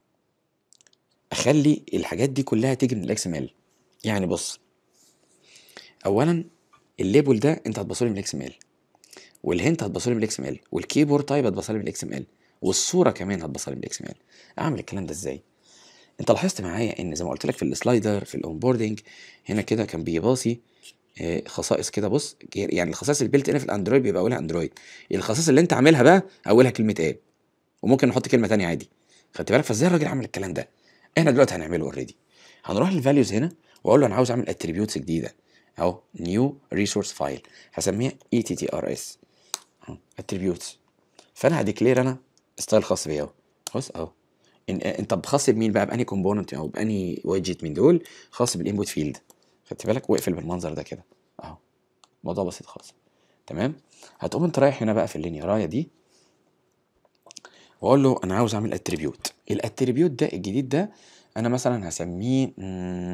اخلي الحاجات دي كلها تيجي من الاكس ام ال يعني بص اولا الليبل ده انت هتبصله من الاكس ام ال والهنت هتبصله من الاكس ام ال والكيبورد تايب هتبصله من الاكس ام ال والصوره كمان هتبصله من الاكس ام ال اعمل الكلام ده ازاي انت لاحظت معايا ان زي ما قلت لك في السلايدر في الاونبوردنج هنا كده كان بيباصي آه، خصائص كده بص يعني الخصائص اللي بيلت ان في الاندرويد بيبقى اولها اندرويد الخصائص اللي انت عاملها بقى اولها كلمه اب وممكن نحط كلمه تانية عادي خدت بالك فازاي الراجل عمل الكلام ده احنا دلوقتي هنعمله اوريدي هنروح للفاليوز هنا واقول له انا عاوز اعمل اتريبيوتس جديده اهو نيو ريسورس فايل هسميها اي تي تي ار اس اتريبيوتس فانا هديكلير انا ستايل خاص بيا اهو بص اهو إن انت خاص بمين بقى باني كومبوننت او باني ويدجت من دول خاص بالانبوت فيلد خدت بالك واقفل بالمنظر ده كده اهو موضوع بسيط خالص تمام هتقوم انت رايح هنا بقى في اللينيرايه دي واقول له انا عاوز اعمل اتريبيوت الاتريبيوت ده الجديد ده انا مثلا هسميه مم،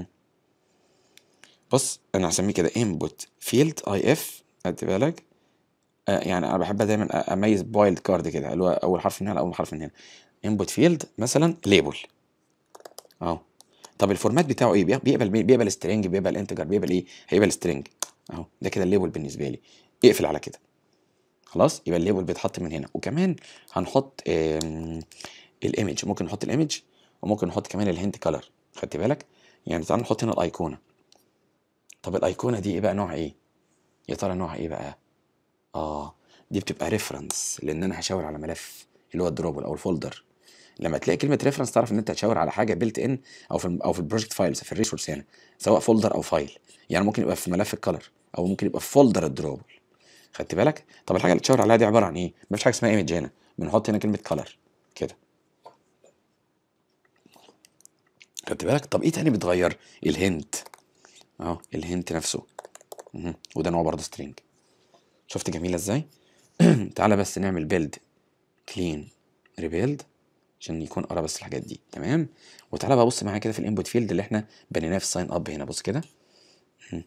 بص انا هسميه كده input field if خدت بالك آه يعني انا بحب دايما أ- اميز وايلد كارد كده اللي هو اول حرف من هنا اول حرف من هنا input field مثلا label اهو طب الفورمات بتاعه ايه بيق- بيقبل مين؟ بيقبل سترينج بيقبل انتجر بيقبل ايه هيقبل سترينج اهو ده كده الليبل بالنسبه لي اقفل على كده خلاص يبقى الليبل بيتحط من هنا وكمان هنحط الايمج ممكن نحط الايمج وممكن نحط كمان الهنت كلر خدت بالك يعني تعال نحط هنا الايقونه طب الايقونه دي ايه بقى نوعها ايه يا ترى نوعها ايه بقى اه دي بتبقى ريفرنس لان انا هشاور على ملف اللي هو الدروبل او الفولدر لما تلاقي كلمه ريفرنس تعرف ان انت هتشاور على حاجه بيلت ان او في او في البروجكت فايلز في الريسورس هنا سواء فولدر او فايل يعني ممكن يبقى في ملف الكلر او ممكن يبقى في فولدر الدروبل خدت بالك طب الحاجه اللي تشاور عليها دي عباره عن ايه مفيش حاجه اسمها ايمج هنا بنحط هنا كلمه كلر كده خدت بالك طب ايه تاني بيتغير الهنت اهو الهنت نفسه مهم. وده نوع برضه سترينج شفت جميله ازاي تعالى بس نعمل بيلد كلين ريبيلد عشان يكون قرا بس الحاجات دي تمام وتعالى بقى بص معايا كده في الانبوت فيلد اللي احنا بنيناه في الساين اب هنا بص كده مهم.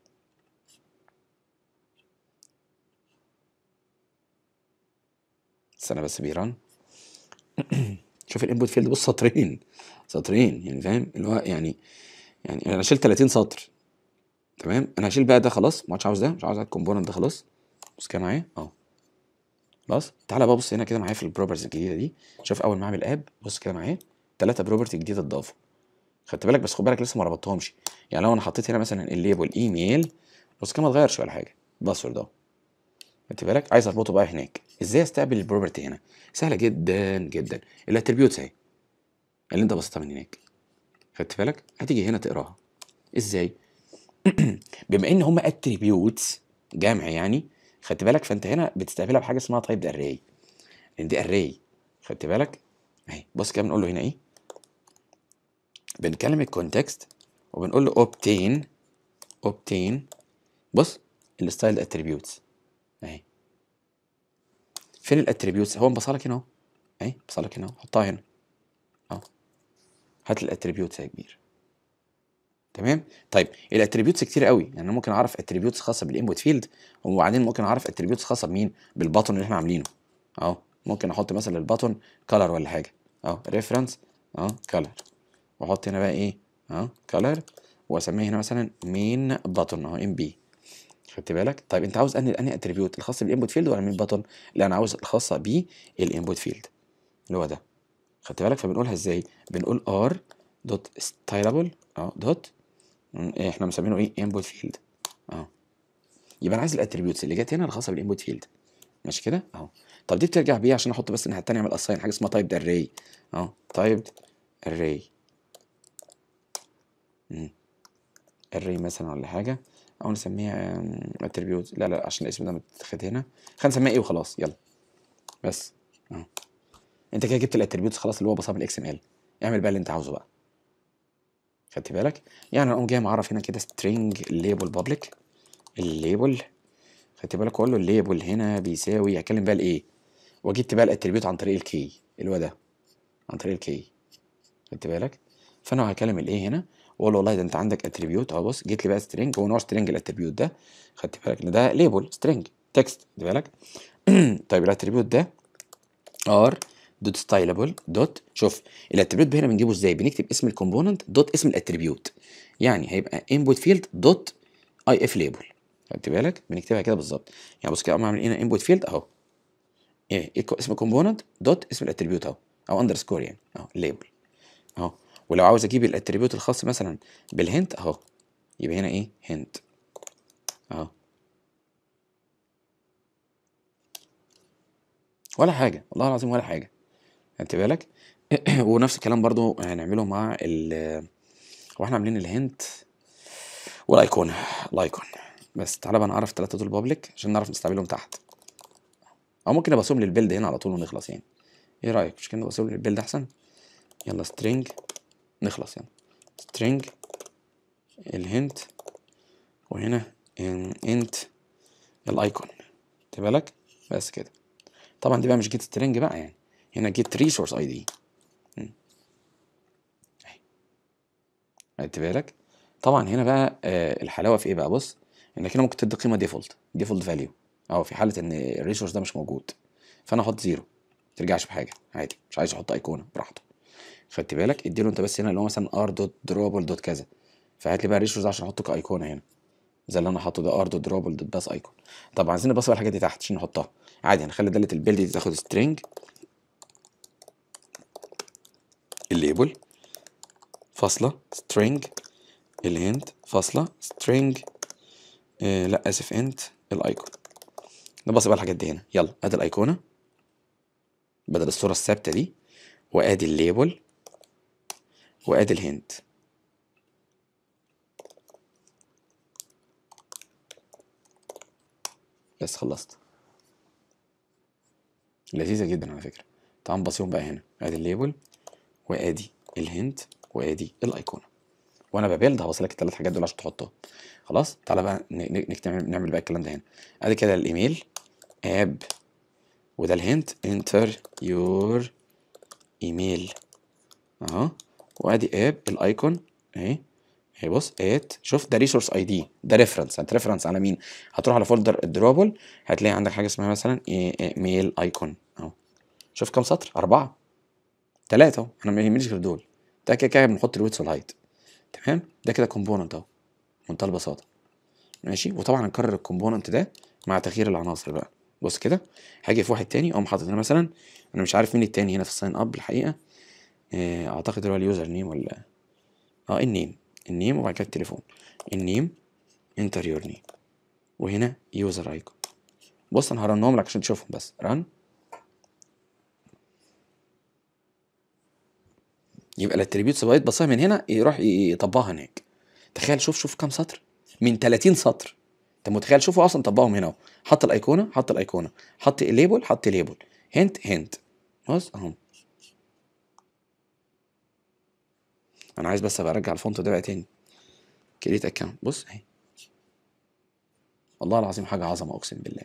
استنى بس بيران شوف الانبوت فيلد بص سطرين سطرين يعني فاهم اللي هو يعني يعني انا شلت 30 سطر تمام انا هشيل بقى ده خلاص ما عادش عاوز ده مش عاوز الكومبوننت ده خلاص بص كده معايا اهو خلاص تعالى بقى بص هنا كده معايا في البروبرتيز الجديده دي شوف اول ما اعمل اب بص كده معايا ثلاثه بروبرتي جديده اتضافوا خدت بالك بس خد بالك لسه ما ربطتهمش يعني لو انا حطيت هنا مثلا الليبل ايميل بص كده ما اتغيرش ولا حاجه باسورد اهو خدت بالك عايز اربطه بقى هناك ازاي استقبل البروبرتي هنا سهله جدا جدا الاتريبيوتس اهي اللي انت بسطتها من هناك خدت بالك هتيجي هنا تقراها ازاي بما ان هم اتريبيوتس جمع يعني خدت بالك فانت هنا بتستقبلها بحاجه اسمها تايب اري لان دي اري خدت بالك اهي بص كده بنقول له هنا ايه بنكلم الكونتكست وبنقول له obtain obtain بص الستايل اتريبيوتس اهي فين الاتريبيوتس هو مبصلك هنا اهو اهي مبصلك هنا اهو حطها هنا اهو هات الاتريبيوتس يا كبير تمام طيب الاتريبيوتس كتير قوي يعني انا ممكن اعرف اتريبيوتس خاصه بالانبوت فيلد وبعدين ممكن اعرف اتريبيوتس خاصه بمين بالباتون اللي احنا عاملينه اهو ممكن احط مثلا الباتون كلر ولا حاجه اهو ريفرنس اهو كلر واحط هنا بقى ايه اهو كلر واسميه هنا مثلا مين باتون اهو ام بي خدت بالك طيب انت عاوز انهي انهي اتريبيوت الخاص بالانبوت فيلد ولا مين باتون لا انا عاوز الخاصه بالانبوت فيلد اللي هو ده خدت بالك فبنقولها ازاي بنقول ار دوت ستايلابل اه دوت احنا مسمينه ايه انبوت فيلد اه يبقى انا عايز الاتريبيوتس اللي جت هنا الخاصه بالانبوت فيلد ماشي كده اهو طب دي بترجع بيها عشان احط بس الناحيه التانيه اعمل اساين حاجه اسمها تايب اري اهو تايب اري اري مثلا ولا حاجه او نسميها اتريبيوت لا لا عشان الاسم ده متاخد هنا خلينا نسميها ايه وخلاص يلا بس اهو انت كده جبت الاتريبيوتس خلاص اللي هو بصمه الاكس ام ال اعمل بقى اللي انت عاوزه بقى خدت بالك يعني اقوم جاي معرف هنا كده string label public الليبل خدت بالك واقول له الليبل هنا بيساوي هكلم بقى الايه وجبت بقى الاتريبيوت عن طريق الكي اللي هو ده عن طريق الكي خدت بالك فانا هكلم الايه هنا واقول له والله ده انت عندك اتريبيوت اهو بص جيت لي بقى string هو نوع string الاتريبيوت ده خدت بالك ان ده ليبل string تكست خدت بالك طيب الاتريبيوت ده ار دوت ستايلابل دوت شوف الاتريبيوت هنا بنجيبه ازاي بنكتب اسم الكومبوننت دوت اسم الاتريبيوت يعني هيبقى input field دوت اي اف ليبل خدت بالك بنكتبها كده بالظبط يعني بص كده اقوم اعمل هنا input field اهو ايه إيه اسم الكومبوننت دوت اسم الاتريبيوت اهو او اندرسكور يعني اهو ليبل اهو ولو عاوز اجيب الاتريبيوت الخاص مثلا بالهنت اهو يبقى هنا ايه هنت اهو ولا حاجه والله العظيم ولا حاجه خدت بالك ونفس الكلام برضو هنعمله مع ال واحنا عاملين الهنت والايقونه الايكون بس تعالى بقى نعرف التلاته دول بابليك عشان نعرف نستعملهم تحت او ممكن ابصهم للبيلد هنا على طول ونخلص يعني ايه رايك مش كده نبصهم للبيلد احسن يلا string نخلص يعني string الهنت وهنا انت الايكون خدت بالك بس كده طبعا دي بقى مش جيت string بقى يعني هنا جيت ريسورس اي دي خدت بالك طبعا هنا بقى آه الحلاوه في ايه بقى بص انك هنا ممكن تدي قيمه ديفولت ديفولت فاليو او في حاله ان الريسورس ده مش موجود فانا احط زيرو ما ترجعش بحاجه عادي مش عايز احط ايقونه براحته خدت بالك اديله انت بس هنا اللي هو مثلا ار دوت دروبل دوت كذا فهات لي بقى الريسورس ده عشان احطه كايقونه هنا زي اللي انا حاطه ده ار دوت دروبل دوت باس ايكون طب عايزين نبص بقى الحاجات دي تحت عشان نحطها عادي هنخلي داله البيلد دي تاخد سترينج الليبل فاصله string الهنت فاصله string آه لا اسف انت الايكون نبص بقى الحاجات دي هنا يلا ادي الايقونه بدل الصوره الثابته دي وادي الليبل وادي الهنت بس خلصت لذيذه جدا على فكره تعال نبصيهم بقى هنا ادي الليبل وادي الهنت وادي الايقونه وانا ببيلد هوصل لك الثلاث حاجات دول عشان تحطهم خلاص تعالى بقى ن- ن- نكتب نعمل بقى الكلام ده هنا ادي كده الايميل اب وده الهنت انتر يور ايميل اهو وادي اب الايكون اهي اهي بص ات شوف ده ريسورس اي دي ده ريفرنس انت ريفرنس على مين هتروح على فولدر الدروبل هتلاقي عندك حاجه اسمها مثلا ميل ايكون اهو شوف كام سطر اربعه ثلاثه اهو انا ما يهمنيش غير دول ده كده كده بنحط الويتس والهايت تمام ده كده كومبوننت اهو بمنتهى البساطه ماشي وطبعا هنكرر الكومبوننت ده مع تغيير العناصر بقى بص كده هاجي في واحد تاني اقوم حاطط هنا مثلا انا مش عارف مين التاني هنا في الساين اب الحقيقه آه، اعتقد هو اليوزر نيم ولا اه النيم النيم وبعد كده التليفون النيم انتر يور نيم وهنا يوزر ايكون بص انا هرنهم لك عشان تشوفهم بس رن يبقى الاتريبيوتس بقيت بصها من هنا يروح ي- يطبقها هناك تخيل شوف شوف كام سطر من 30 سطر انت متخيل شوفوا اصلا طبقهم هنا اهو حط الايقونه حط الايقونه حط الليبل حط ليبل هنت هنت بص اهو انا عايز بس ابقى ارجع الفونت ده بقى تاني كريت اكونت بص اهي والله العظيم حاجه عظمه اقسم بالله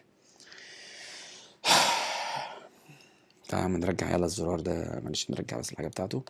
تعالى يا عم نرجع يلا الزرار ده معلش نرجع بس الحاجه بتاعته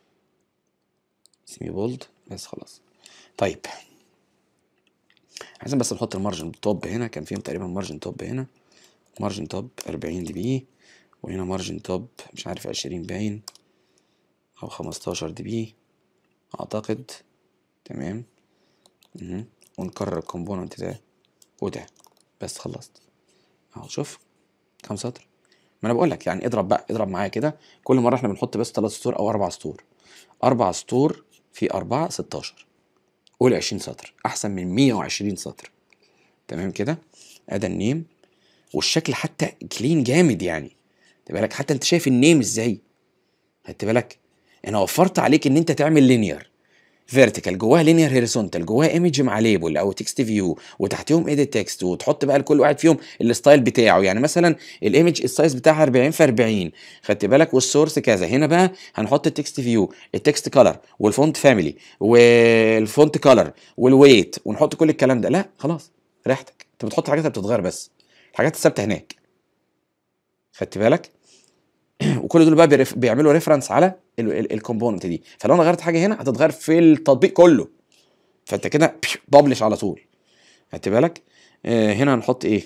اسمي بولد بس خلاص طيب عايزين بس نحط المارجن توب هنا كان فيهم تقريبا مارجن توب هنا مارجن توب 40 دي بي وهنا مارجن توب مش عارف 20 باين او 15 دي بي اعتقد تمام مهم. ونكرر الكومبوننت ده وده بس خلصت اهو شوف كام سطر ما انا بقول لك يعني اضرب بقى اضرب معايا كده كل مره احنا بنحط بس ثلاث سطور او اربع سطور اربع سطور في اربعه 16 قول 20 سطر احسن من 120 سطر تمام كده ادي النيم والشكل حتى كلين جامد يعني خد بالك حتى انت شايف النيم ازاي خدت بالك انا وفرت عليك ان انت تعمل لينير فيرتيكال جواها لينير هوريزونتال جواها ايمج مع ليبل او تكست فيو وتحتهم ايديت تكست وتحط بقى لكل واحد فيهم الستايل بتاعه يعني مثلا الايمج السايز بتاعها 40 في 40 خدت بالك والسورس كذا هنا بقى هنحط التكست فيو التكست كلر والفونت فاميلي والفونت كلر والويت ونحط كل الكلام ده لا خلاص راحتك انت بتحط الحاجات اللي بتتغير بس الحاجات الثابته هناك خدت بالك وكل دول بقى بيرف... بيعملوا ريفرنس على الكومبوننت دي فلو انا غيرت حاجه هنا هتتغير في التطبيق كله فانت كده ببلش على طول خدت بالك آه هنا هنحط ايه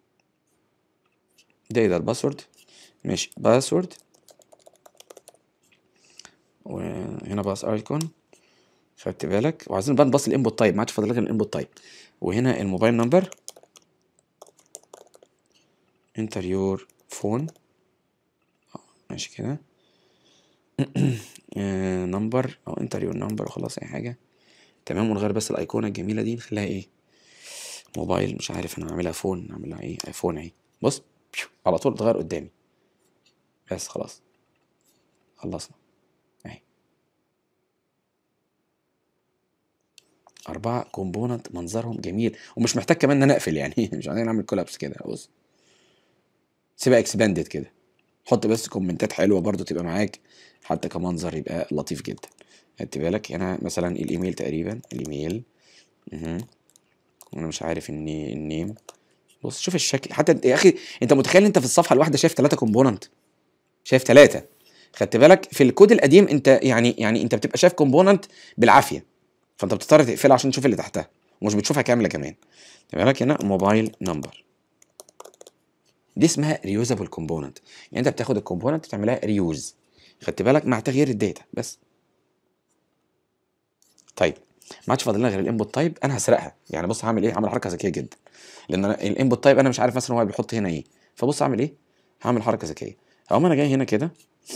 ده ايه ده الباسورد ماشي باسورد وهنا باس ايكون خدت بالك وعايزين بقى نبص الانبوت تايب ما عادش فاضل غير الانبوت تايب وهنا الموبايل نمبر انتر يور فون ماشي كده نمبر او انتر يور نمبر وخلاص اي حاجه تمام ونغير بس الايقونه الجميله دي نخليها ايه موبايل مش عارف انا هعملها فون نعملها ايه ايفون اهي بص على طول اتغير قدامي بس خلاص خلصنا اهي أربعة كومبوننت منظرهم جميل ومش محتاج كمان إن أنا أقفل يعني مش عايزين نعمل كولابس كده بص سيبها اكسباندد كده حط بس كومنتات حلوة برضو تبقى معاك حتى كمنظر يبقى لطيف جدا خدت بالك هنا مثلا الإيميل تقريبا الإيميل مهم. وأنا مش عارف إني النيم بص شوف الشكل حتى انت يا اخي انت متخيل انت في الصفحه الواحده شايف ثلاثه كومبوننت شايف ثلاثه خدت بالك في الكود القديم انت يعني يعني انت بتبقى شايف كومبوننت بالعافيه فانت بتضطر تقفلها عشان تشوف اللي تحتها ومش بتشوفها كامله كمان خدت بالك هنا موبايل نمبر دي اسمها ريوزابل كومبوننت يعني انت بتاخد الكومبوننت تعملها ريوز خدت بالك مع تغيير الداتا بس طيب ما عادش فاضل لنا غير الانبوت تايب انا هسرقها يعني بص هعمل ايه هعمل حركه ذكيه جدا لان انا الانبوت تايب انا مش عارف مثلا هو بيحط هنا ايه فبص اعمل ايه هعمل حركه ذكيه هقوم انا جاي هنا كده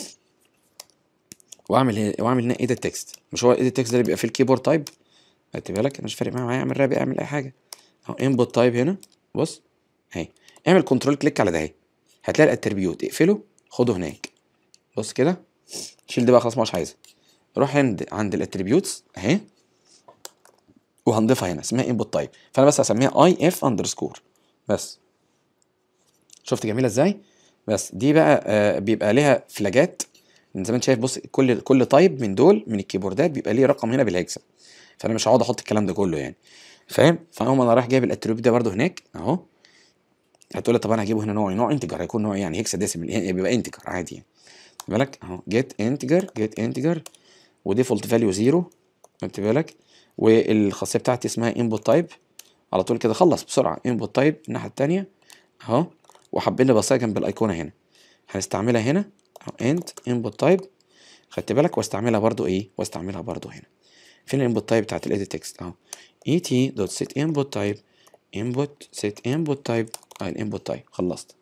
واعمل هنا واعمل هنا ايه ده التكست مش هو ايه ده التكست ده اللي بيبقى فيه الكيبورد تايب خدت بالك انا مش فارق معايا اعمل رابع اعمل اي حاجه اهو انبوت تايب هنا بص اهي اعمل كنترول كليك على ده اهي هتلاقي الاتريبيوت اقفله خده هناك بص كده شيل ده بقى خلاص مش عايزها روح عند عند الاتريبيوتس اهي وهنضيفها هنا اسمها انبوت تايب فانا بس هسميها اي اف اندرسكور بس شفت جميله ازاي بس دي بقى آه بيبقى ليها فلاجات زي ما انت شايف بص كل كل تايب من دول من الكيبوردات بيبقى ليه رقم هنا بالهكسا فانا مش هقعد احط الكلام ده كله يعني فاهم فاقوم انا رايح جايب الاتريبيوت ده برده هناك اهو هتقول لي طب انا هجيبه هنا نوع نوع انتجر هيكون نوع يعني هيكسا ديسيمال يعني بيبقى انتجر عادي يعني خد بالك اهو جيت انتجر جيت انتجر وديفولت فاليو زيرو خدت بالك والخاصيه بتاعتي اسمها انبوت تايب على طول كده خلص بسرعه انبوت تايب الناحيه التانيه اهو وحابين لي بصايه جنب الايقونه هنا هنستعملها هنا اهو انت انبوت تايب خدت بالك واستعملها برضو ايه واستعملها برضو هنا فين الانبوت تايب بتاعت الايديت تكست اهو اي تي دوت سيت انبوت تايب انبوت سيت انبوت تايب اه الانبوت تايب خلصت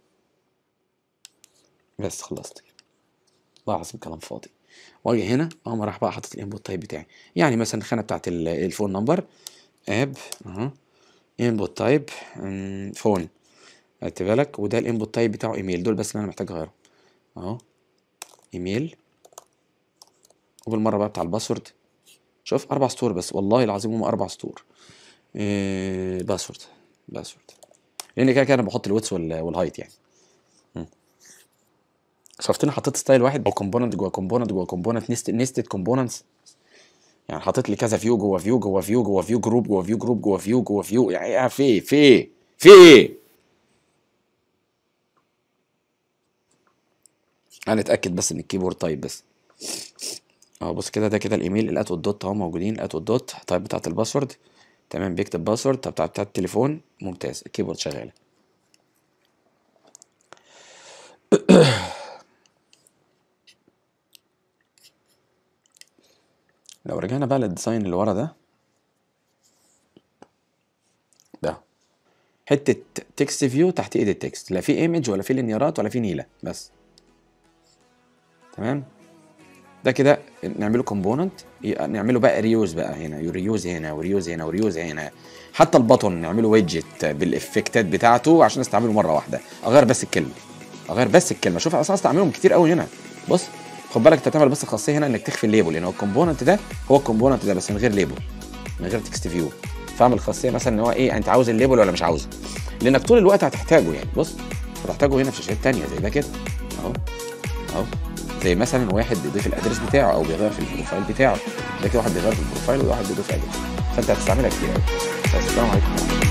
بس خلصت كده والله العظيم كلام فاضي واجي هنا اقوم راح بقى حاطط الانبوت تايب بتاعي يعني مثلا الخانه بتاعت ال- الفون نمبر اب اهو انبوت تايب فون خدت بالك وده الانبوت تايب بتاعه ايميل دول بس اللي انا محتاج اغيرهم اهو ايميل وبالمره بقى بتاع الباسورد شوف اربع سطور بس والله العظيم هم اربع سطور إيه باسورد باسورد لان كده كده انا بحط الويتس وال- والهايت يعني مم. شفتني حطيت ستايل واحد او كومبوننت جوه كومبوننت جوه كومبوننت نيست نيستد كومبوننتس يعني حاطط لي كذا فيو جوه فيو جوه فيو جوه فيو جروب جوه فيو جروب جوه فيو جوه فيو يعني ايه في في في هنتاكد بس ان الكيبورد طيب بس اهو بص كده ده كده الايميل الات والدوت اهو موجودين الات والدوت طيب بتاعت الباسورد تمام بيكتب باسورد طب بتاعت بتاعت التليفون ممتاز الكيبورد شغاله لو رجعنا بقى للديزاين اللي ورا ده ده حته تكست فيو تحت ايد التكست لا في ايمج ولا في لينيارات ولا في نيله بس تمام ده كده نعمله كومبوننت نعمله بقى ريوز بقى هنا ريوز هنا وريوز هنا وريوز هنا حتى البطن نعمله ويدجت بالافكتات بتاعته عشان استعمله مره واحده اغير بس الكلمه اغير بس الكلمه شوف انا اصلا استعملهم كتير قوي هنا بص خد بالك انت هتعمل بس الخاصيه هنا انك تخفي الليبل لان هو الكومبوننت ده هو الكومبوننت ده بس من غير ليبل من غير تكست فيو فاعمل الخاصيه مثلا ان هو ايه انت عاوز الليبل ولا مش عاوزه لانك طول الوقت هتحتاجه يعني بص هتحتاجه هنا في شاشات تانية زي ده كده اهو اهو زي مثلا واحد بيضيف الادرس بتاعه او بيغير في البروفايل بتاعه ده كده واحد بيغير في البروفايل وواحد بيضيف ادرس فانت هتستعملها كتير قوي بس السلام عليكم